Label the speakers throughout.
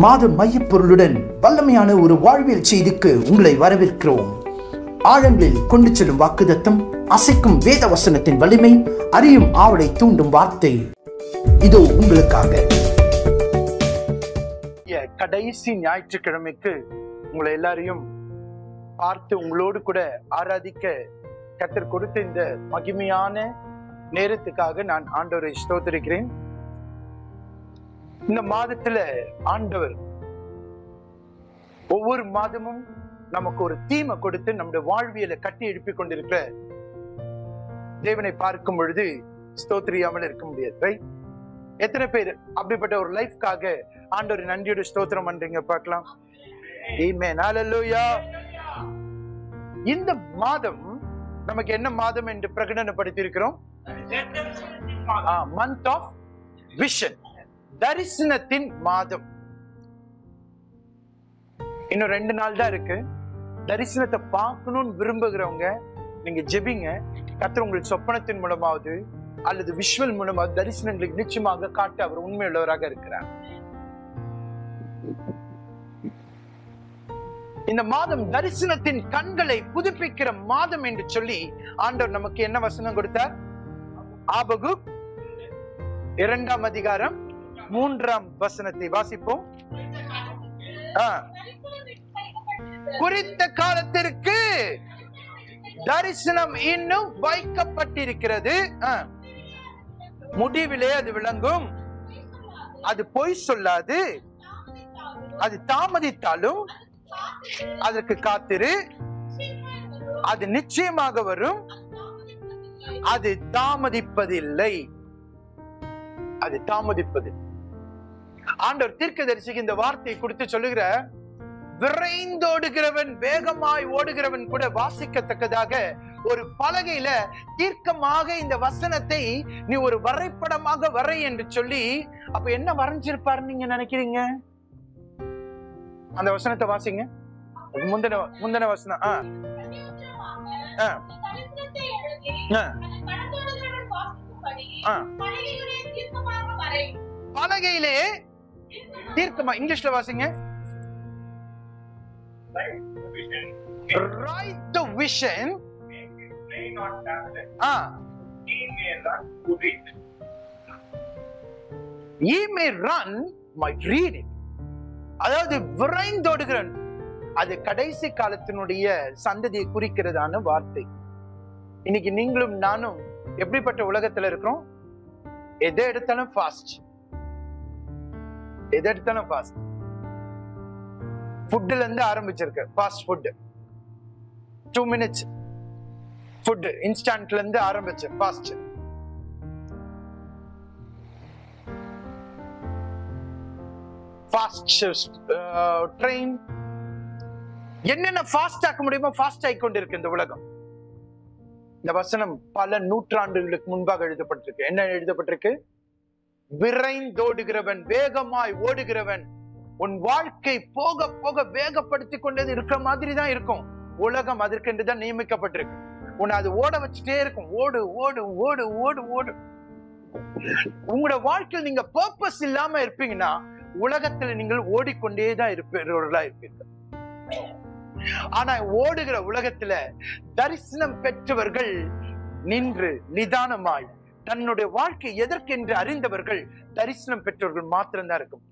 Speaker 1: மாத மையப்பொருளுடன் வல்லமையான ஒரு வாழ்வியல் செய்திக்கு உங்களை வரவேற்கிறோம் ஆழங்களில் கொண்டு செல்லும் வாக்குதத்தம் அசைக்கும் வேத வசனத்தின் வலிமை அறியும் ஆவலை தூண்டும் வார்த்தை இதோ உங்களுக்காக
Speaker 2: கடைசி ஞாயிற்றுக்கிழமைக்கு உங்களை எல்லாரையும் பார்த்து உங்களோடு கூட ஆராதிக்க கத்தர் கொடுத்த இந்த மகிமையான நேரத்துக்காக நான் ஆண்டவரை ஸ்தோத்திருக்கிறேன் இந்த மாதத்துல ஆண்டவர் ஒவ்வொரு மாதமும் நமக்கு ஒரு தீமை கொடுத்து நம்முடைய வாழ்வியலை கட்டி எழுப்பி கொண்டிருக்கிற தேவனை பார்க்கும் பொழுது ஸ்தோத்திரியாமல் இருக்க முடியாது ரைட் எத்தனை பேர் அப்படிப்பட்ட ஒரு லைஃப்காக ஆண்டவர் நன்றியோட ஸ்தோத்திரம் பண்றீங்க பார்க்கலாம் Amen. Hallelujah. இந்த மாதம் நமக்கு என்ன மாதம் என்று பிரகடனப்படுத்தி இருக்கிறோம் மந்த் ஆஃப் விஷன் தரிசனத்தின் மாதம் இன்னும் ரெண்டு நாள் தான் இருக்கு தரிசனத்தை பார்க்கணும்னு விரும்புகிறவங்க நீங்க ஜெபிங்க கர்த்தர் உங்களுக்கு சொப்பனத்தின் மூலமாவது அல்லது விஷுவல் மூலமாவது தரிசனங்களுக்கு நிச்சயமாக காட்ட அவர் உண்மையுள்ளவராக இருக்கிறார் இந்த மாதம் தரிசனத்தின் கண்களை புதுப்பிக்கிற மாதம் என்று சொல்லி ஆண்டவர் நமக்கு என்ன வசனம் கொடுத்தார் ஆபகு இரண்டாம் அதிகாரம் மூன்றாம் வசனத்தை வாசிப்போம் ஆ. குறித்த காலத்திற்கு தரிசனம் இன்னும் வைக்கப்பட்டிருக்கிறது ஆ. முடிவிலே அது விளங்கும் அது பொய் சொல்லாது அது தாமதித்தாலும் அதற்கு காத்திரு அது நிச்சயமாக வரும் அது தாமதிப்பதில்லை அது தாமதிப்பது ஆண்டவர் தீர்க்கதரிசிக்கு இந்த வார்த்தையை கொடுத்து சொல்லுகிற விரைந்தோடுகிறவன் வேகமாய் ஓடுகிறவன் கூட வாசிக்கத்தக்கதாக ஒரு பலகையில தீர்க்கமாக இந்த வசனத்தை நீ ஒரு வரைபடமாக வரை என்று சொல்லி அப்ப என்ன வரைஞ்சிருப்பாரு நீங்க நினைக்கிறீங்க அந்த வசனத்தை வாசிங்க முந்தின முந்தின வசனம் ஆ ஆ ஆ ஆ. பலகையிலே தீர்க்கமா இங்கிலீஷ்ல வாசிங்க write the vision ah ye may run my reading அதாவது விரைந்தோடுகிறன் அது கடைசி காலத்தினுடைய சந்ததியை குறிக்கிறதான வார்த்தை இன்னைக்கு நீங்களும் நானும் எப்படிப்பட்ட உலகத்துல இருக்கிறோம் எதை எடுத்தாலும் ஃபாஸ்ட் எதை எடுத்தாலும் ஃபாஸ்ட் ஃபுட்ல இருந்து ஆரம்பிச்சிருக்கு fast food two minutes food இன்ஸ்டன்ட்ல இருந்து ஆரம்பிச்சு ஃபாஸ்ட் ஃபாஸ்ட் ட்ரெயின் என்னென்ன ஃபாஸ்ட் ஆக்க முடியுமோ ஃபாஸ்ட் ஆகி கொண்டிருக்கு இந்த உலகம் இந்த வசனம் பல நூற்றாண்டுகளுக்கு முன்பாக எழுதப்பட்டிருக்கு என்ன எழுதப்பட்டிருக்கு விரைந்தோடுகிறவன் வேகமாய் ஓடுகிறவன் உன் வாழ்க்கை போக போக வேகப்படுத்தி கொண்டது இருக்கிற மாதிரி தான் இருக்கும் உலகம் அதற்கென்று தான் நியமிக்கப்பட்டிருக்கு உன்னை அது ஓட வச்சுட்டே இருக்கும் ஓடு ஓடு ஓடு ஓடு ஓடு உங்களோட வாழ்க்கையில் நீங்க பர்பஸ் இல்லாம இருப்பீங்கன்னா உலகத்துல நீங்கள் ஓடிக்கொண்டே தான் இருப்பீர்களா இருப்பீர்கள் ஆனா ஓடுகிற உலகத்துல தரிசனம் பெற்றவர்கள் நின்று நிதானமாய் தன்னுடைய வாழ்க்கை எதற்கென்று அறிந்தவர்கள் தரிசனம் பெற்றவர்கள் மாத்திரம்தான் இருக்கும்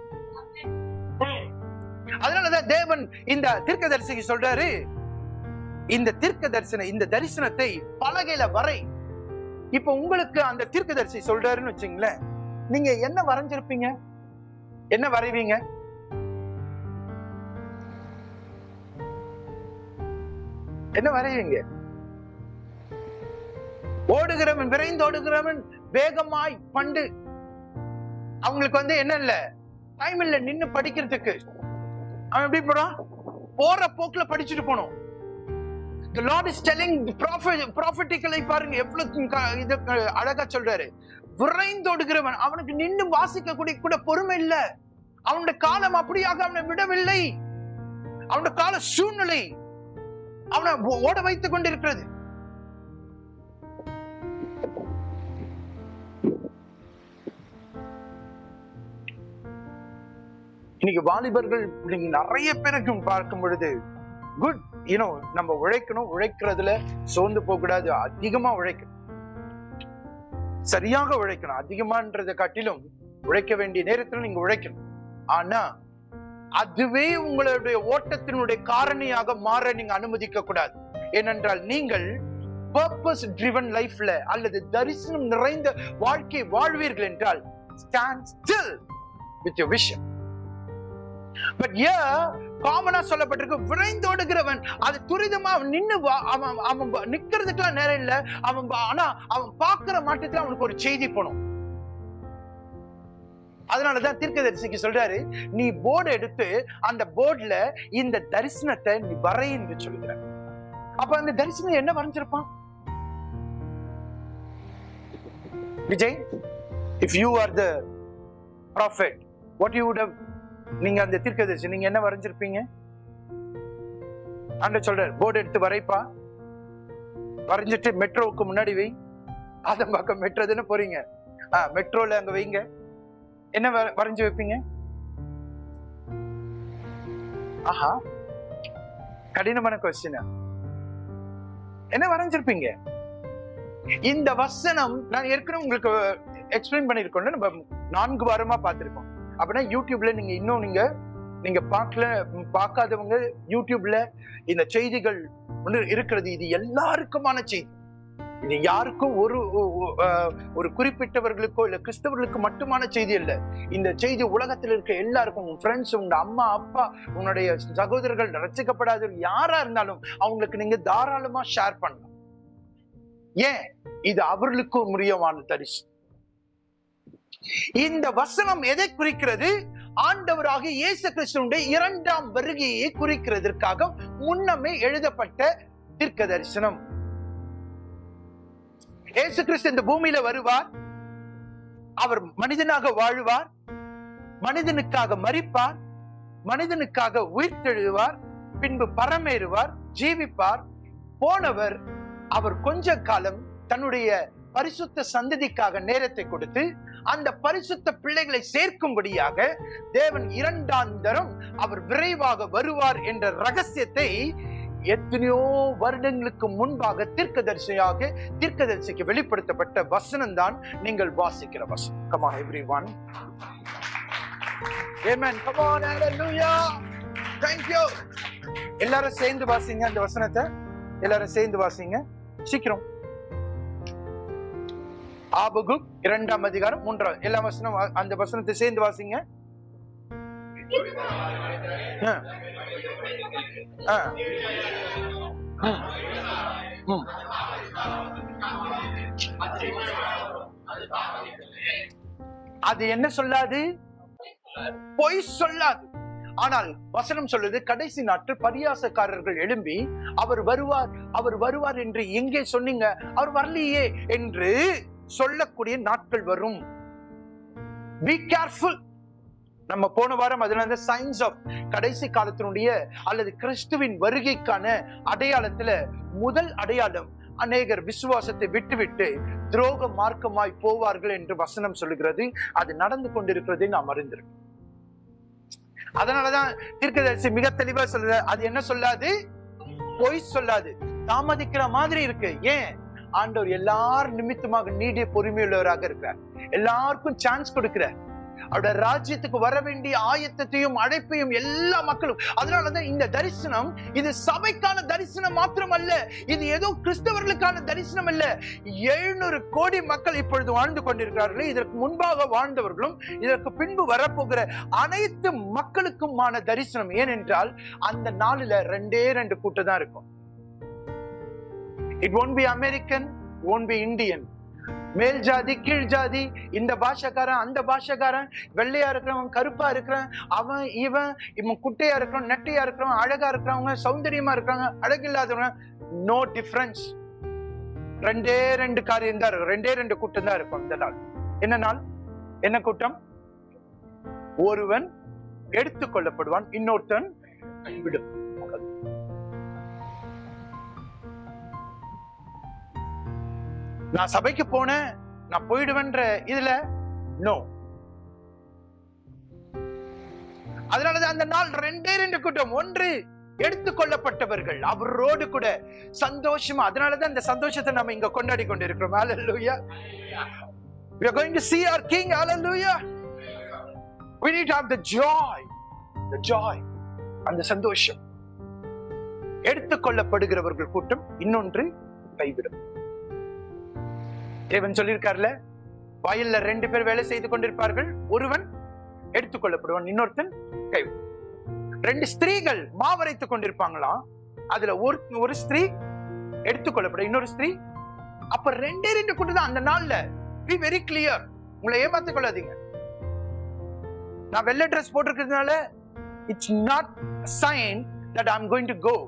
Speaker 2: அதனாலதான் தேவன் இந்த தீர்க்க தரிசிக்கு சொல்றாரு இந்த தீர்க்க தரிசன இந்த தரிசனத்தை பலகையில வரை இப்ப உங்களுக்கு அந்த தீர்க்க தரிசி சொல்றாருன்னு வச்சுங்களேன் நீங்க என்ன வரைஞ்சிருப்பீங்க என்ன வரைவீங்க என்ன வரைவீங்க ஓடுகிறவன் விரைந்து ஓடுகிறவன் வேகமாய் பண்டு அவங்களுக்கு வந்து என்ன இல்ல டைம் இல்ல நின்னு படிக்கிறதுக்கு அவன் எப்படி போறான் போற போக்குல படிச்சுட்டு போனோம் The Lord is telling prophet prophetically பாருங்க எவ்வளவு க- இது க- அழகா சொல்றாரு விரைந்தோடுகிறவன் அவனுக்கு நின்னு வாசிக்க கூடிய கூட பொறுமை இல்ல அவனுடைய காலம் அப்படியாக அவனை விடவில்லை அவனுடைய கால சூழ்நிலை அவனை ஓ- ஓட வைத்துக் கொண்டிருக்கிறது இன்னைக்கு வாலிபர்கள் நீங்க நிறைய பேருக்கு பார்க்கும் பொழுது குட் யூனோ நம்ம உழைக்கணும் உழைக்கிறதுல சோர்ந்து போக கூடாது அதிகமா உழைக்கணும் சரியாக உழைக்கணும் அதிகமான்றதை காட்டிலும் உழைக்க வேண்டிய நேரத்தில் நீங்க உழைக்கணும் ஆனா அதுவே உங்களுடைய ஓட்டத்தினுடைய காரணியாக மாற நீங்க அனுமதிக்க கூடாது ஏனென்றால் நீங்கள் பர்பஸ் ட்ரிவன் லைஃப்ல அல்லது தரிசனம் நிறைந்த வாழ்க்கை வாழ்வீர்கள் என்றால் stand still with your vision but a காமனா சொல்லப்பட்டிருக்கு விரைந்தோடுகிறவன் அது துரிதமா அவன் நின்னு வா- அவன் அவன் வ- நிக்கிறதுக்கெல்லாம் நேரம் இல்ல அவன் வா- ஆனா அவன் பார்க்கிற மாட்டத்துல அவனுக்கு ஒரு செய்தி போகணும் அதனாலதான் தீர்க்கதரிசிக்கு சொல்றாரு நீ போர்டு எடுத்து அந்த போர்டுல இந்த தரிசனத்தை நீ வரை என்று சொல்லுகிற அப்ப அந்த தரிசனம் என்ன வரைஞ்சிருப்பான் Vijay if you are the prophet what you would நீங்க அந்த தீர்க்கதரிசி நீங்க என்ன வரைஞ்சிருப்பீங்க ஆண்ட சொல்றாரு போர்டு எடுத்து வரைப்பா வரைஞ்சிட்டு மெட்ரோவுக்கு முன்னாடி வை அத பக்கம் மெட்ரோ தானே போறீங்க ஆ மெட்ரோல அங்க வைங்க என்ன வர- வரைஞ்சு வைப்பீங்க ஆஹா கடினமான கொஸ்டின் என்ன வரைஞ்சிருப்பீங்க இந்த வசனம் நான் ஏற்கனவே உங்களுக்கு எக்ஸ்பிளைன் பண்ணிருக்கோம்ல நம்ம நான்கு வாரமா பார்த்திருக்கோம் அப்படின்னா யூடியூப்ல நீங்க இன்னும் நீங்க நீங்க பார்க்கல ம், பார்க்காதவங்க யூடியூப்ல இந்த செய்திகள் ஒன்று இருக்கிறது இது எல்லாருக்குமான செய்தி இது யாருக்கும் ஒரு ஒ- ஒ- அஹ், ஒரு குறிப்பிட்டவர்களுக்கோ இல்ல கிறிஸ்தவர்களுக்கு மட்டுமான செய்தி இல்ல இந்த செய்தி உலகத்தில் இருக்க எல்லாருக்கும் உங்க ஃப்ரெண்ட்ஸ் உங்க அம்மா அப்பா உன்னுடைய சகோதரர்கள் ரசிக்கப்படாத யாரா இருந்தாலும் அவங்களுக்கு நீங்க தாராளமா ஷேர் பண்ணலாம் ஏன் இது அவர்களுக்கு முரியமான தரிசு இந்த வசனம் எதை குறிக்கிறது ஆண்டவராக இயேசு கிறிஸ்துடைய இரண்டாம் வருகையை குறிக்கிறதற்காக முன்னமே எழுதப்பட்ட தீர்க்க தரிசனம் இயேசு கிறிஸ்து இந்த பூமியில வருவார் அவர் மனிதனாக வாழுவார் மனிதனுக்காக மரிப்பார் மனிதனுக்காக உயிர்த்தெழுவார் பின்பு பரமேறுவார் ஜீவிப்பார் போனவர் அவர் கொஞ்ச காலம் தன்னுடைய பரிசுத்த சந்ததிக்காக நேரத்தை கொடுத்து அந்த பரிசுத்த பிள்ளைகளை சேர்க்கும்படியாக தேவன் இரண்டாந்தரம் அவர் விரைவாக வருவார் என்ற ரகசியத்தை எத்தனையோ வருடங்களுக்கு முன்பாக தீர்க்கதரிசியாக தீர்க்கதரிசிக்கு வெளிப்படுத்தப்பட்ட வசனம் தான் நீங்கள் வாசிக்கிற வசனம் come on everyone amen come on hallelujah thank you எல்லாரும் சேர்ந்து வாசிங்க அந்த வசனத்தை எல்லாரும் சேர்ந்து வாசிங்க சீக்கிரம் ஆபகுக் இரண்டாம் அதிகாரம் மூன்றாம் எல்லா வசனம் வா- அந்த வசனத்தை சேர்ந்து வாசிங்க ஆ. ஆ. ம். ம். அது என்ன சொல்லாது பொய் சொல்லாது ஆனால் வசனம் சொல்லுது கடைசி நாட்கள் பரியாசக்காரர்கள் எழும்பி அவர் வருவார் அவர் வருவார் என்று எங்கே சொன்னீங்க அவர் வரலையே என்று சொல்லக்கூடிய நாட்கள் வரும் பி கேர்ஃபுல் நம்ம போன வாரம் அதுல இருந்து சயின்ஸ் ஆஃப் கடைசி காலத்தினுடைய அல்லது கிறிஸ்துவின் வருகைக்கான அடையாளத்துல முதல் அடையாளம் அநேகர் விசுவாசத்தை விட்டுவிட்டு துரோக மார்க்கமாய் போவார்கள் என்று வசனம் சொல்லுகிறது அது நடந்து கொண்டிருக்கிறதை நாம் அறிந்திருக்கோம் அதனாலதான் தீர்க்கதரிசி மிக தெளிவா சொல்ற அது என்ன சொல்லாது பொய் சொல்லாது தாமதிக்கிற மாதிரி இருக்கு ஏன் ஆண்டவர் எல்லார் நிமித்தமாக நீடிய பொறுமையுள்ளவராக இருக்கிறார் எல்லாருக்கும் சான்ஸ் கொடுக்கிறார் அவருடைய ராஜ்யத்துக்கு வர வேண்டிய ஆயத்தத்தையும் அழைப்பையும் எல்லா மக்களும் அதனாலதான் இந்த தரிசனம் இது சபைக்கான தரிசனம் மாத்திரம் அல்ல இது ஏதோ கிறிஸ்தவர்களுக்கான தரிசனம் அல்ல எழுநூறு கோடி மக்கள் இப்பொழுது வாழ்ந்து கொண்டிருக்கிறார்கள் இதற்கு முன்பாக வாழ்ந்தவர்களும் இதற்கு பின்பு வரப்போகிற அனைத்து மக்களுக்குமான தரிசனம் ஏனென்றால் அந்த நாளில ரெண்டே ரெண்டு கூட்டம் தான் இருக்கும் it won't be American won't be Indian மேல் ஜாதி கீழ் ஜாதி இந்த பாஷக்காரன் அந்த பாஷக்காரன் வெள்ளையா இருக்கிறவன் கருப்பா இருக்கிறான் அவன் இவன் இவன் குட்டையா இருக்கிறவன் நெட்டையா இருக்கிறவன் அழகா இருக்கிறவங்க சௌந்தரியமா இருக்கிறாங்க அழகில்லாதவங்க நோ டிஃபரன்ஸ் ரெண்டே ரெண்டு காரியம் தான் இருக்கும் ரெண்டே ரெண்டு கூட்டம் தான் இருக்கும் இந்த நாள் என்ன நாள் என்ன கூட்டம் ஒருவன் எடுத்துக் கொள்ளப்படுவான் இன்னொருத்தன் விடும் நான் சபைக்கு போனேன் நான் போயிடுவேன்ற இதுல நோ அதனாலதான் அந்த நாள் ரெண்டே ரெண்டு கூட்டம் ஒன்று எடுத்துக்கொள்ளப்பட்டவர்கள் அவரோடு கூட சந்தோஷமா அதனாலதான் இந்த சந்தோஷத்தை நம்ம இங்க கொண்டாடி கொண்டிருக்கிறோம் ஹalleluya we are going to see our king hallelujah we need to have the joy the joy அந்த சந்தோஷம் எடுத்துக்கொள்ளப்படுகிறவர்கள் கூட்டம் இன்னொன்று கைவிடும் தேவன் சொல்லியிருக்கார்ல வயல்ல ரெண்டு பேர் வேலை செய்து கொண்டிருப்பார்கள் ஒருவன் எடுத்துக்கொள்ளப்படுவான் இன்னொருத்தன் கைவிடும் ரெண்டு ஸ்திரீகள் மாவரைத்துக் கொண்டிருப்பாங்களாம் அதுல ஒரு ஒரு ஸ்திரீ எடுத்துக்கொள்ளப்படும் இன்னொரு ஸ்திரீ அப்ப ரெண்டே ரெண்டு கூட்டு தான் அந்த நாள்ல பி வெரி கிளியர் உங்களை ஏமாத்திக் கொள்ளாதீங்க நான் வெள்ளை ட்ரெஸ் போட்டிருக்கிறதுனால it's not sign that I am going to go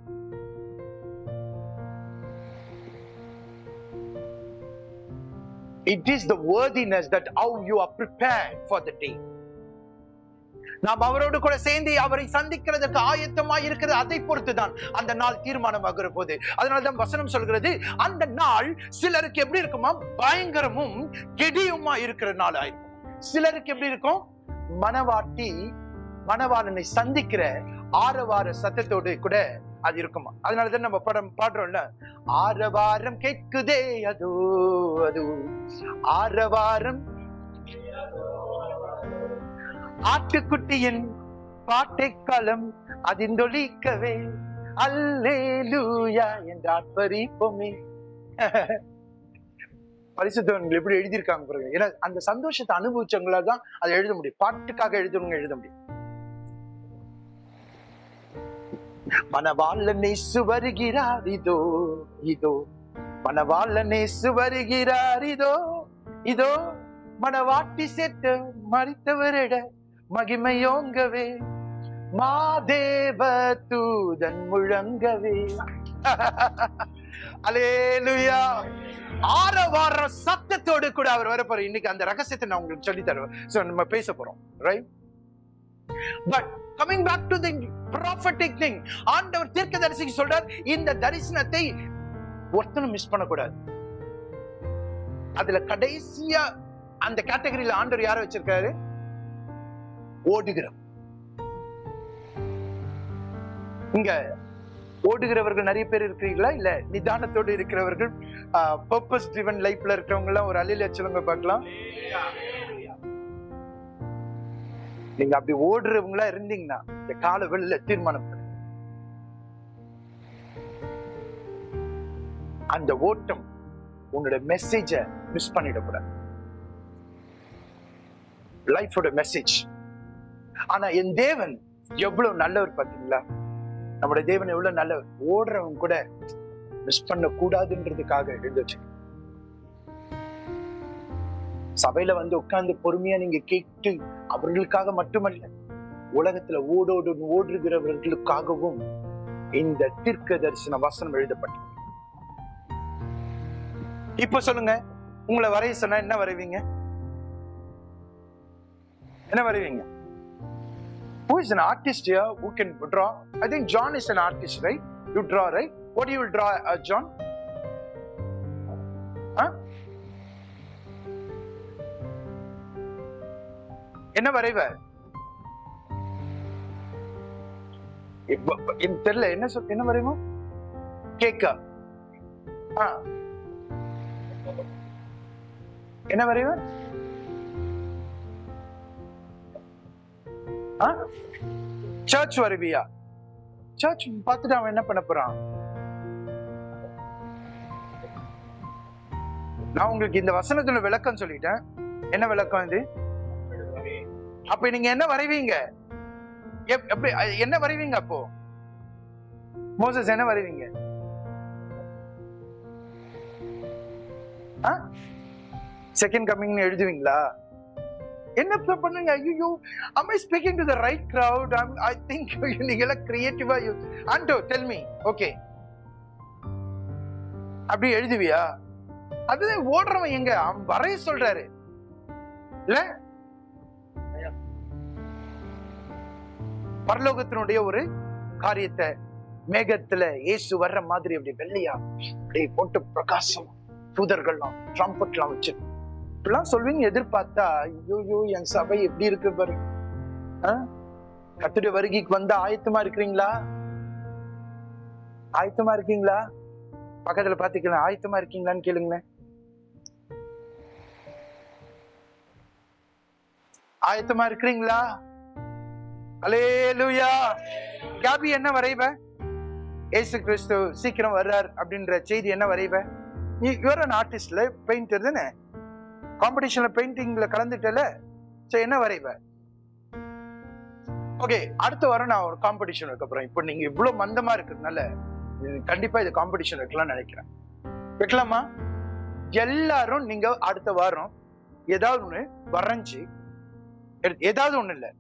Speaker 2: It is the worthiness that how you are prepared for the day. நாம் அவரோடு கூட சேர்ந்து அவரை சந்திக்கிறதுக்கு ஆயத்தமாய் இருக்கிறது அதை பொறுத்துதான் அந்த நாள் தீர்மானமாகிற போது அதனாலதான் வசனம் சொல்கிறது அந்த நாள் சிலருக்கு எப்படி இருக்குமா பயங்கரமும் கெடியுமா இருக்கிற நாள் ஆயிருக்கும் சிலருக்கு எப்படி இருக்கும் மனவாட்டி மணவாளனை சந்திக்கிற ஆரவார சத்தத்தோடு கூட அது இருக்குமா அதனாலதான் நம்ம படம் பாடுறோம்ல ஆரவாரம் கேட்குதே அதோ அது ஆரவாரம் ஆட்டுக்குட்டியின் பாட்டைக்களம் அதிந்தொழிக்கவே அல்லேலூயா என்ற ஆர்ப்பரிப்போமே பரிசுத்தவன்கள் எப்படி எழுதியிருக்காங்க பாருங்க ஏன்னா அந்த சந்தோஷத்தை அனுபவிச்சவங்களா தான் அதை எழுத முடியும் பாட்டுக்காக எழுதவங்க எழுத முடியும் மனவாளனை சுவருகிறார் இதோ இதோ மனவாளனை சுவருகிறார் இதோ இதோ மனவாட்டி செட்டு மறித்தவரிட மகிமையோங்கவே மாதேவ தூதன் முழங்கவே அலேலுயா ஆரவார சத்தத்தோடு கூட அவர் வர போற இன்னைக்கு அந்த ரகசியத்தை நான் உங்களுக்கு சொல்லி தருவேன் சோ நம்ம பேச போறோம் right but coming back to the prophetic thing ஆண்டவர் தீர்க்கதரிசிக்கு சொல்றார் இந்த தரிசனத்தை ஒருத்தனும் மிஸ் பண்ணக்கூடாது அதுல கடைசியா அந்த கேட்டகரியில ஆண்டவர் யாரை வச்சிருக்காரு ஓடுகிறோம் இங்க ஓடுகிறவர்கள் நிறைய பேர் இருக்கிறீங்களா இல்ல நிதானத்தோடு இருக்கிறவர்கள் பர்பஸ் ட்ரிவன் லைஃப்ல இருக்கிறவங்க எல்லாம் ஒரு அலையில சொல்லுங்க பார்க்கலாம் நீங்க அப்படி ஓடுறவங்களா இருந்தீங்கன்னா இந்த கால வெளில தீர்மானம் பண்ணுங்க. அந்த ஓட்டம் உன்னோட மெசேஜ மிஸ் பண்ணிடக்கூடாது லைஃபோட மெசேஜ் ஆனா என் தேவன் எவ்வளவு நல்லவர் பாத்தீங்களா நம்முடைய தேவன் எவ்வளவு நல்லவர் ஓடுறவங்க கூட மிஸ் பண்ண கூடாதுன்றதுக்காக எழுதி வச்சு சபையில வந்து உட்கார்ந்து பொறுமையா நீங்க கேட்டு அவர்களுக்காக மட்டுமல்ல உலகத்துல ஓடோடு ஓடுகிறவர்களுக்காகவும் இந்த தீர்க்க தரிசன வசனம் எழுதப்பட்டது இப்ப சொல்லுங்க உங்களை வரைய சொன்னா என்ன வரைவீங்க என்ன வரைவீங்க Who is an artist here who can draw? I think John is an artist, right? You draw, right? What do you will draw, uh, John? Huh? என்ன வரைவ இப்ப- இப்ப எனக்கு தெரியல என்ன சொல் என்ன வரைவோம் கேக்கா ஆ என்ன வரைவ சர்ச் வருவியா சர்ச் பார்த்துட்டு அவன் என்ன பண்ண போறான் நான் உங்களுக்கு இந்த வசனத்துல விளக்கம் சொல்லிட்டேன் என்ன விளக்கம் இது அப்ப நீங்க என்ன வரைவீங்க எப்- எப்படி அ- என்ன வரைவீங்க அப்போ மோசஸ் என்ன வரைவீங்க செகண்ட் கம்மிங்னு எழுதுவீங்களா என்ன இப்ப பண்ணுங்க ஐயோ am i speaking to the right crowd i'm i think நீங்க எல்லாம் கிரியேட்டிவா ஆண்டோ tell me ஓகே அப்படி எழுதுவியா அதுதான் ஓடுறவன் எங்க அவன் வரைய சொல்றாரு இல்ல பரலோகத்தினுடைய ஒரு காரியத்தை மேகத்துல இயேசு வர்ற மாதிரி அப்படி வெள்ளையா அப்படியே போட்டு பிரகாசம் தூதர்கள்லாம் ட்ரம்பட்லாம் வச்சு இப்படிலாம் சொல்வீங்க எதிர்பார்த்தா ஐயோ என் சபை எப்படி இருக்கு பாரு ஆ? கத்துடைய வருகைக்கு வந்தா ஆயத்தமா இருக்கிறீங்களா ஆயத்தமா இருக்கீங்களா பக்கத்துல பாத்துக்கலாம் ஆயத்தமா இருக்கீங்களான்னு கேளுங்களேன் ஆயத்தமா இருக்கிறீங்களா அலேலுயா கேபி என்ன வரைவ ஏசு கிறிஸ்து சீக்கிரம் வர்றார் அப்படின்ற செய்தி என்ன வரைவ நீ யுவர் அன் ஆர்டிஸ்ட்ல பெயிண்டர் தானே காம்படிஷன்ல பெயிண்டிங்ல கலந்துட்டல சரி என்ன வரைவ ஓகே அடுத்த வாரம் நான் ஒரு காம்படிஷன் வைக்க போறேன் இப்போ நீங்க இவ்வளவு மந்தமா இருக்கிறதுனால இது கண்டிப்பா இது காம்படிஷன் வைக்கலாம்னு நினைக்கிறேன் வைக்கலாமா எல்லாரும் நீங்க அடுத்த வாரம் ஏதாவது ஒண்ணு வரைஞ்சு எடுத்து- ஏதாவது ஒண்ணு இல்ல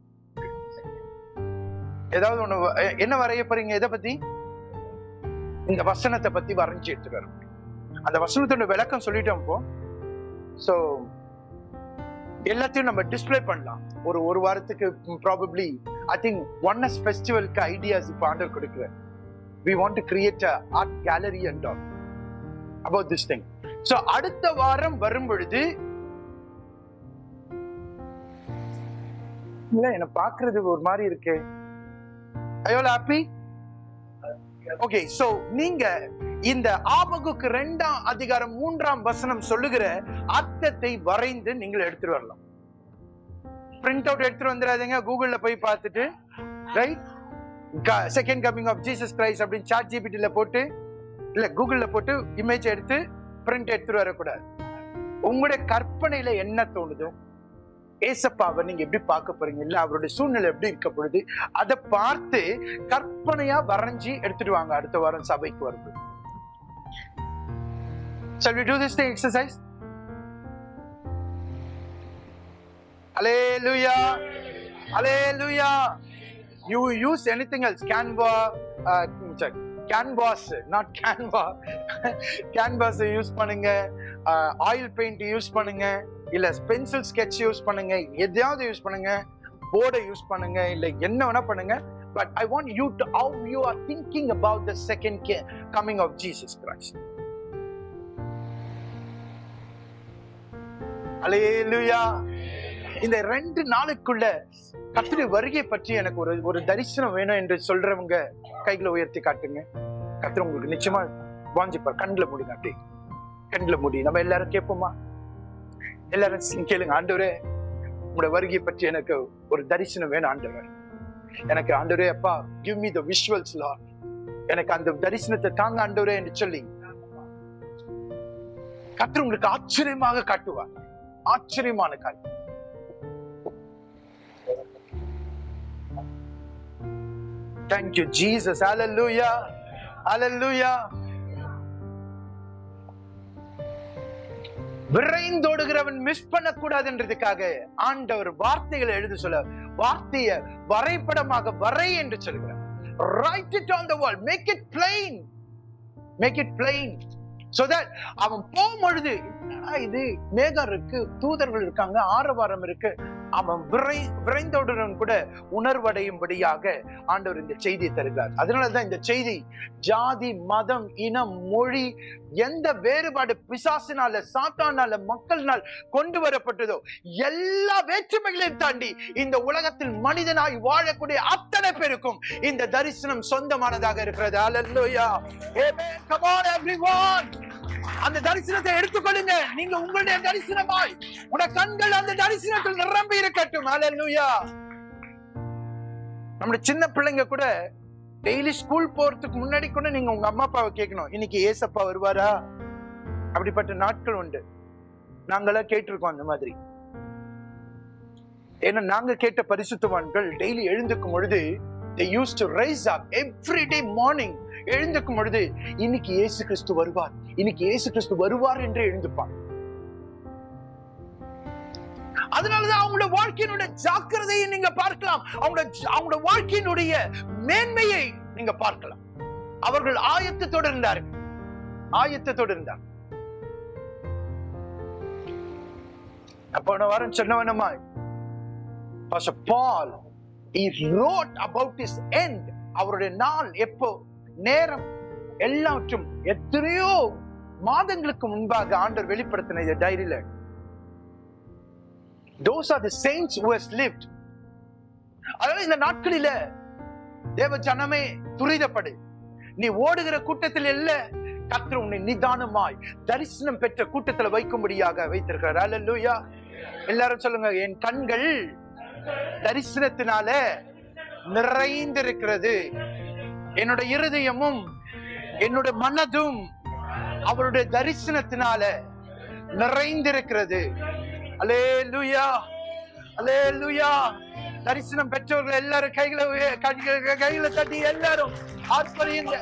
Speaker 2: ஏதாவது ஒண்ணு வ- எ- என்ன வரைய போறீங்க எதை பத்தி இந்த வசனத்தை பத்தி வரைஞ்சு எடுத்துட்டு வரோம் அந்த வசனத்தோட விளக்கம் சொல்லிட்டோம் இப்போ சோ எல்லாத்தையும் நம்ம டிஸ்ப்ளே பண்ணலாம் ஒரு ஒரு வாரத்துக்கு ப்ராபப்ளி ஐ திங்க் ஒன்னஸ் ஃபெஸ்டிவலுக்கு ஐடியாஸ் இப்போ ஆண்டர் கொடுக்குறேன் we want to create a art gallery and all about this thing so அடுத்த வாரம் வரும் பொழுது இல்ல என்ன பாக்குறது ஒரு மாதிரி இருக்கு ஐயோ ஹாப்பி ஓகே சோ நீங்க இந்த ஆபகுக்கு ரெண்டாம் அதிகாரம் மூன்றாம் வசனம் சொல்லுகிற அர்த்தத்தை வரைந்து நீங்கள் எடுத்துட்டு வரலாம் பிரிண்ட் அவுட் எடுத்துட்டு வந்துடாதீங்க கூகுள்ல போய் பார்த்துட்டு write second coming of Jesus Christ அப்படின்னு சாட் ஜிபிடில போட்டு இல்ல கூகுள்ல போட்டு இமேஜ் எடுத்து பிரிண்ட் எடுத்துட்டு வரக்கூடாது உங்களுடைய கற்பனையில என்ன தோணுதோ ஏசப்பாவை நீங்க எப்படி பார்க்க போறீங்க இல்ல அவருடைய சூழ்நிலை எப்படி இருக்க பொழுது அதை பார்த்து கற்பனையா வரைஞ்சி எடுத்துட்டு வாங்க அடுத்த வாரம் சபைக்கு வரும்போது Shall we do this thing exercise? Hallelujah. Hallelujah. You use anything else. Canva, uh, check. Canvas, not Canva. Canvas use பண்ணுங்க ஆயில் பெயிண்ட் யூஸ் பண்ணுங்க இல்ல பென்சில் ஸ்கெட்ச் யூஸ் பண்ணுங்க எதையாவது யூஸ் பண்ணுங்க போர்டை யூஸ் பண்ணுங்க இல்ல என்ன வேணா பண்ணுங்க but I want you to how you are thinking about the second coming of Jesus Christ hallelujah இந்த ரெண்டு நாளுக்குள்ள கர்த்தருடைய வருகை பற்றி எனக்கு ஒரு ஒரு தரிசனம் வேணும் என்று சொல்றவங்க கைகளை உயர்த்தி காட்டுங்க கர்த்தர் உங்களுக்கு நிச்சயமா வாஞ்சிப்பார் கண்ணுல முடிங்க அப்படி கண்ணுல முடி நம்ம எல்லாரும் கேட்போமா எல்லாரும் சி- கேளுங்க ஆண்டவரே உங்களோட வருகை பற்றி எனக்கு ஒரு தரிசனம் வேணும் ஆண்டவர் எனக்கு ஆண்டவரே அப்பா give me the visuals Lord எனக்கு அந்த தரிசனத்தை தாங்க ஆண்டவரே என்று சொல்லி கர்த்தர் உங்களுக்கு ஆச்சரியமாக காட்டுவார் ஆச்சரியமான காரியம் Thank you, Jesus. Hallelujah. Hallelujah. விரைந்தோடுகிறவன் மிஸ் பண்ணக்கூடாதுன்றதுக்காக ஆண்டவர் வார்த்தைகளை எழுத சொல்ல வார்த்தையை வரைபடமாக வரை என்று சொல்கிறார் write it on the wall make it plain மேக் இட் பிளைன் so that அவன் போகும்பொழுது என்னடா இது மேகம் இருக்கு தூதர்கள் இருக்காங்க ஆரவாரம் இருக்கு அவன் விரை விரைந்தவுடன் கூட உணர்வடையும்படியாக ஆண்டவர் இந்த செய்தியை தருகிறார் அதனாலதான் இந்த செய்தி ஜாதி மதம் இனம் மொழி எந்த வேறுபாடு பிசாசினால சாத்தானால மக்கள்னால் கொண்டு வரப்பட்டதோ எல்லா வேற்றுமைகளையும் தாண்டி இந்த உலகத்தில் மனிதனாய் வாழக்கூடிய அத்தனை பேருக்கும் இந்த தரிசனம் சொந்தமானதாக இருக்கிறது Hallelujah. Amen. Come on everyone. அந்த தரிசனத்தை எடுத்துக்கொள்ளுங்க நீங்க உங்களுடைய தரிசனமாய் உட கண்கள் அந்த தரிசனத்தில் நிரம்பி இருக்கட்டும் Hallelujah. நம்முடைய சின்ன பிள்ளைங்க கூட டெய்லி ஸ்கூல் போறதுக்கு முன்னாடி கூட நீங்க உங்க அம்மா அப்பாவை கேட்கணும் இன்னைக்கு ஏசப்பா வருவாரா அப்படிப்பட்ட நாட்கள் உண்டு நாங்களாம் கேட்டிருக்கோம் அந்த மாதிரி ஏன்னா நாங்க கேட்ட பரிசுத்தவான்கள் டெய்லி எழுந்துக்கும் பொழுது they used to rise up every day morning எழுந்துக்கும் பொழுது இன்னைக்கு இயேசு கிறிஸ்து வருவார் இன்னைக்கு இயேசு கிறிஸ்து வருவார் என்று எழுந்துப்பாங்க அதனாலதான் அவங்களோட வாழ்க்கையினுடைய ஜாக்கிரதையை நீங்க பார்க்கலாம் அவங்களோட அவங்களோட வாழ்க்கையினுடைய மேன்மையை நீங்க பார்க்கலாம் அவர்கள் ஆயத்தத்தோடு இருந்தார்கள் ஆயத்தத்தோடு இருந்தார் போன வாரம் சொன்னவனமா Pastor Paul he wrote about his end அவருடைய நாள் எப்போ நேரம் எல்லாவற்றும் எத்தனையோ மாதங்களுக்கு முன்பாக ஆண்டவர் வெளிப்படுத்தின இந்த டைரியில those are the saints who has lived அதனால இந்த நாட்களில தேவ ஜனமே துரிதப்படு நீ ஓடுகிற கூட்டத்தில் இல்ல கர்த்தர் உன்னை நிதானமாய் தரிசனம் பெற்ற கூட்டத்துல வைக்கும்படியாக வைத்திருக்கிறார் அல்லேலூயா எல்லாரும் சொல்லுங்க என் கண்கள் தரிசனத்தினால நிறைந்திருக்கிறது என்னோட இருதயமும் என்னோட மனதும் அவருடைய தரிசனத்தினால நிறைந்திருக்கிறது அல்லேலூயா அல்லேலூயா தரிசனம் பெற்றவர்கள் எல்லாரும் கைகளை உய- கைகளை கைகளை தட்டி எல்லாரும் ஆர்ப்பரியுங்க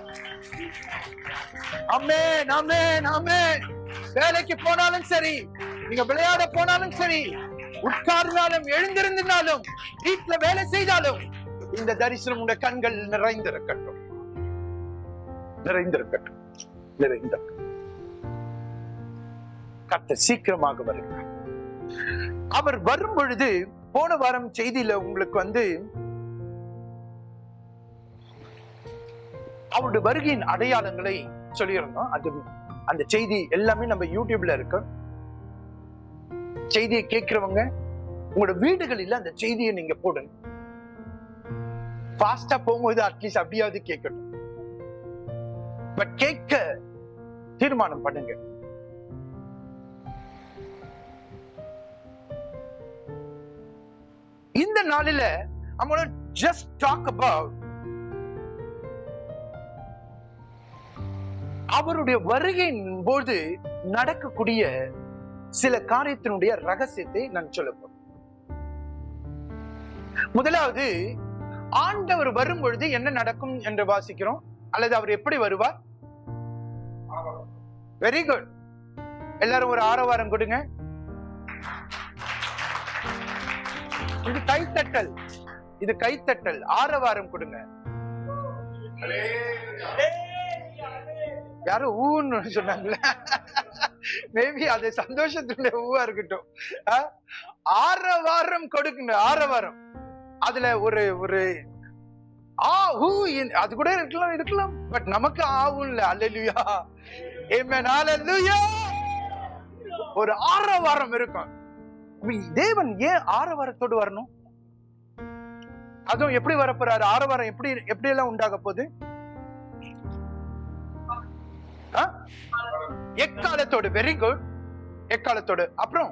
Speaker 2: அமேன் அமேன் அமேன் வேலைக்கு போனாலும் சரி நீங்க விளையாட போனாலும் சரி உட்கார்ந்தாலும் எழுந்திருந்தாலும் வீட்டுல வேலை செய்தாலும் இந்த தரிசனம் உங்க கண்கள் நிறைந்திருக்கட்டும் நிறைந்திருக்கட்டும் நிறைந்திருக்கட்டும் கர்த்தர் சீக்கிரமாக வருகிறார் அவர் வரும் பொழுது போன வாரம் செய்தியில உங்களுக்கு வந்து அவருடைய வருகையின் அடையாளங்களை சொல்லியிருந்தோம் அது அந்த செய்தி எல்லாமே நம்ம யூடியூப்ல இருக்கு செய்தியை கேட்கிறவங்க உங்களோட வீடுகளில் அந்த செய்தியை நீங்க போடுங்க ஃபாஸ்டா போகும்போது அட்லீஸ்ட் அப்படியாவது கேட்கட்டும் பட் கேட்க தீர்மானம் பண்ணுங்க இந்த நாளில I'm gonna just talk about அவருடைய வருகையின் போது நடக்கக்கூடிய சில காரியத்தினுடைய ரகசியத்தை நான் சொல்ல போறேன் முதலாவது ஆண்டவர் வரும் பொழுது என்ன நடக்கும் என்று வாசிக்கிறோம் அல்லது அவர் எப்படி வருவார் வெரி குட் எல்லாரும் ஒரு ஆரவாரம் கொடுங்க இது கைத்தட்டல் இது கைத்தட்டல் ஆரவாரம் கொடுங்க யாரும் ஊன்னு சொன்னாங்களே மேபி அது சந்தோஷத்துல ஊவா இருக்கட்டும் ஆ? ஆரவாரம் கொடுக்குங்க ஆரவாரம் அதுல ஒரு ஒரு ஆ ஹூ இன்- அது கூட இருக்கலாம் இருக்கலாம் பட் நமக்கு ஆவும் இல்ல அல்லேலூயா ஆமென் அல்லேலூயா ஒரு ஆரவாரம் இருக்கும் அப்ப தேவன் ஏன் ஆரவாரத்தோடு வரணும் அதுவும் எப்படி வரப்போறாரு ஆரவாரம் எப்படி எப்படி எல்லாம் உண்டாக போகுது ஆ? எக்காலத்தோடு வெரி குட் எக்காலத்தோடு அப்புறம்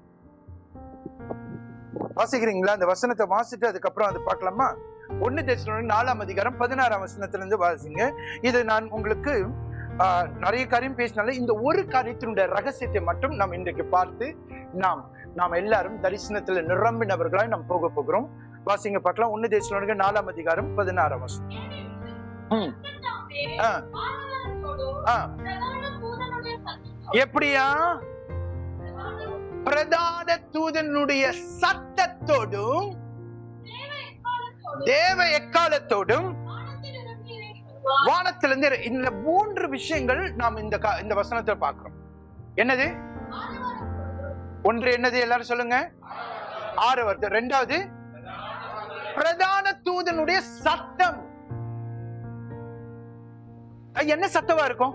Speaker 2: வாசிக்கிறீங்களா அந்த வசனத்தை வாசிட்டு அதுக்கப்புறம் அது பார்க்கலாமா ஒன்னு தேசம் நாலாம் அதிகாரம் பதினாறாம் வசனத்துல இருந்து வாசிங்க இது நான் உங்களுக்கு ஆ, நிறைய காரியம் பேசினால இந்த ஒரு காரியத்தினுடைய ரகசியத்தை மட்டும் நாம் இன்றைக்கு பார்த்து நாம் நாம் எல்லாரும் தரிசனத்துல நிரம்பினவர்களாய் நாம் போக போகிறோம் வாசிங்க பார்க்கலாம் ஒன்னு தேசம் நாலாம் அதிகாரம் பதினாறாம் வசனம் ம். ஆ. ஆ. எப்படியா பிரதான தூதனுடைய சத்தத்தோடும் தேவ எக்காலத்தோடும் வானத்திலிருந்து இற- இந்த மூன்று விஷயங்கள் நாம் இந்த கா- இந்த வசனத்துல பார்க்கிறோம் என்னது ஒன்று என்னது எல்லாரும் சொல்லுங்க ஆறு வருது ரெண்டாவது பிரதான தூதனுடைய சத்தம் அது என்ன சத்தமா இருக்கும்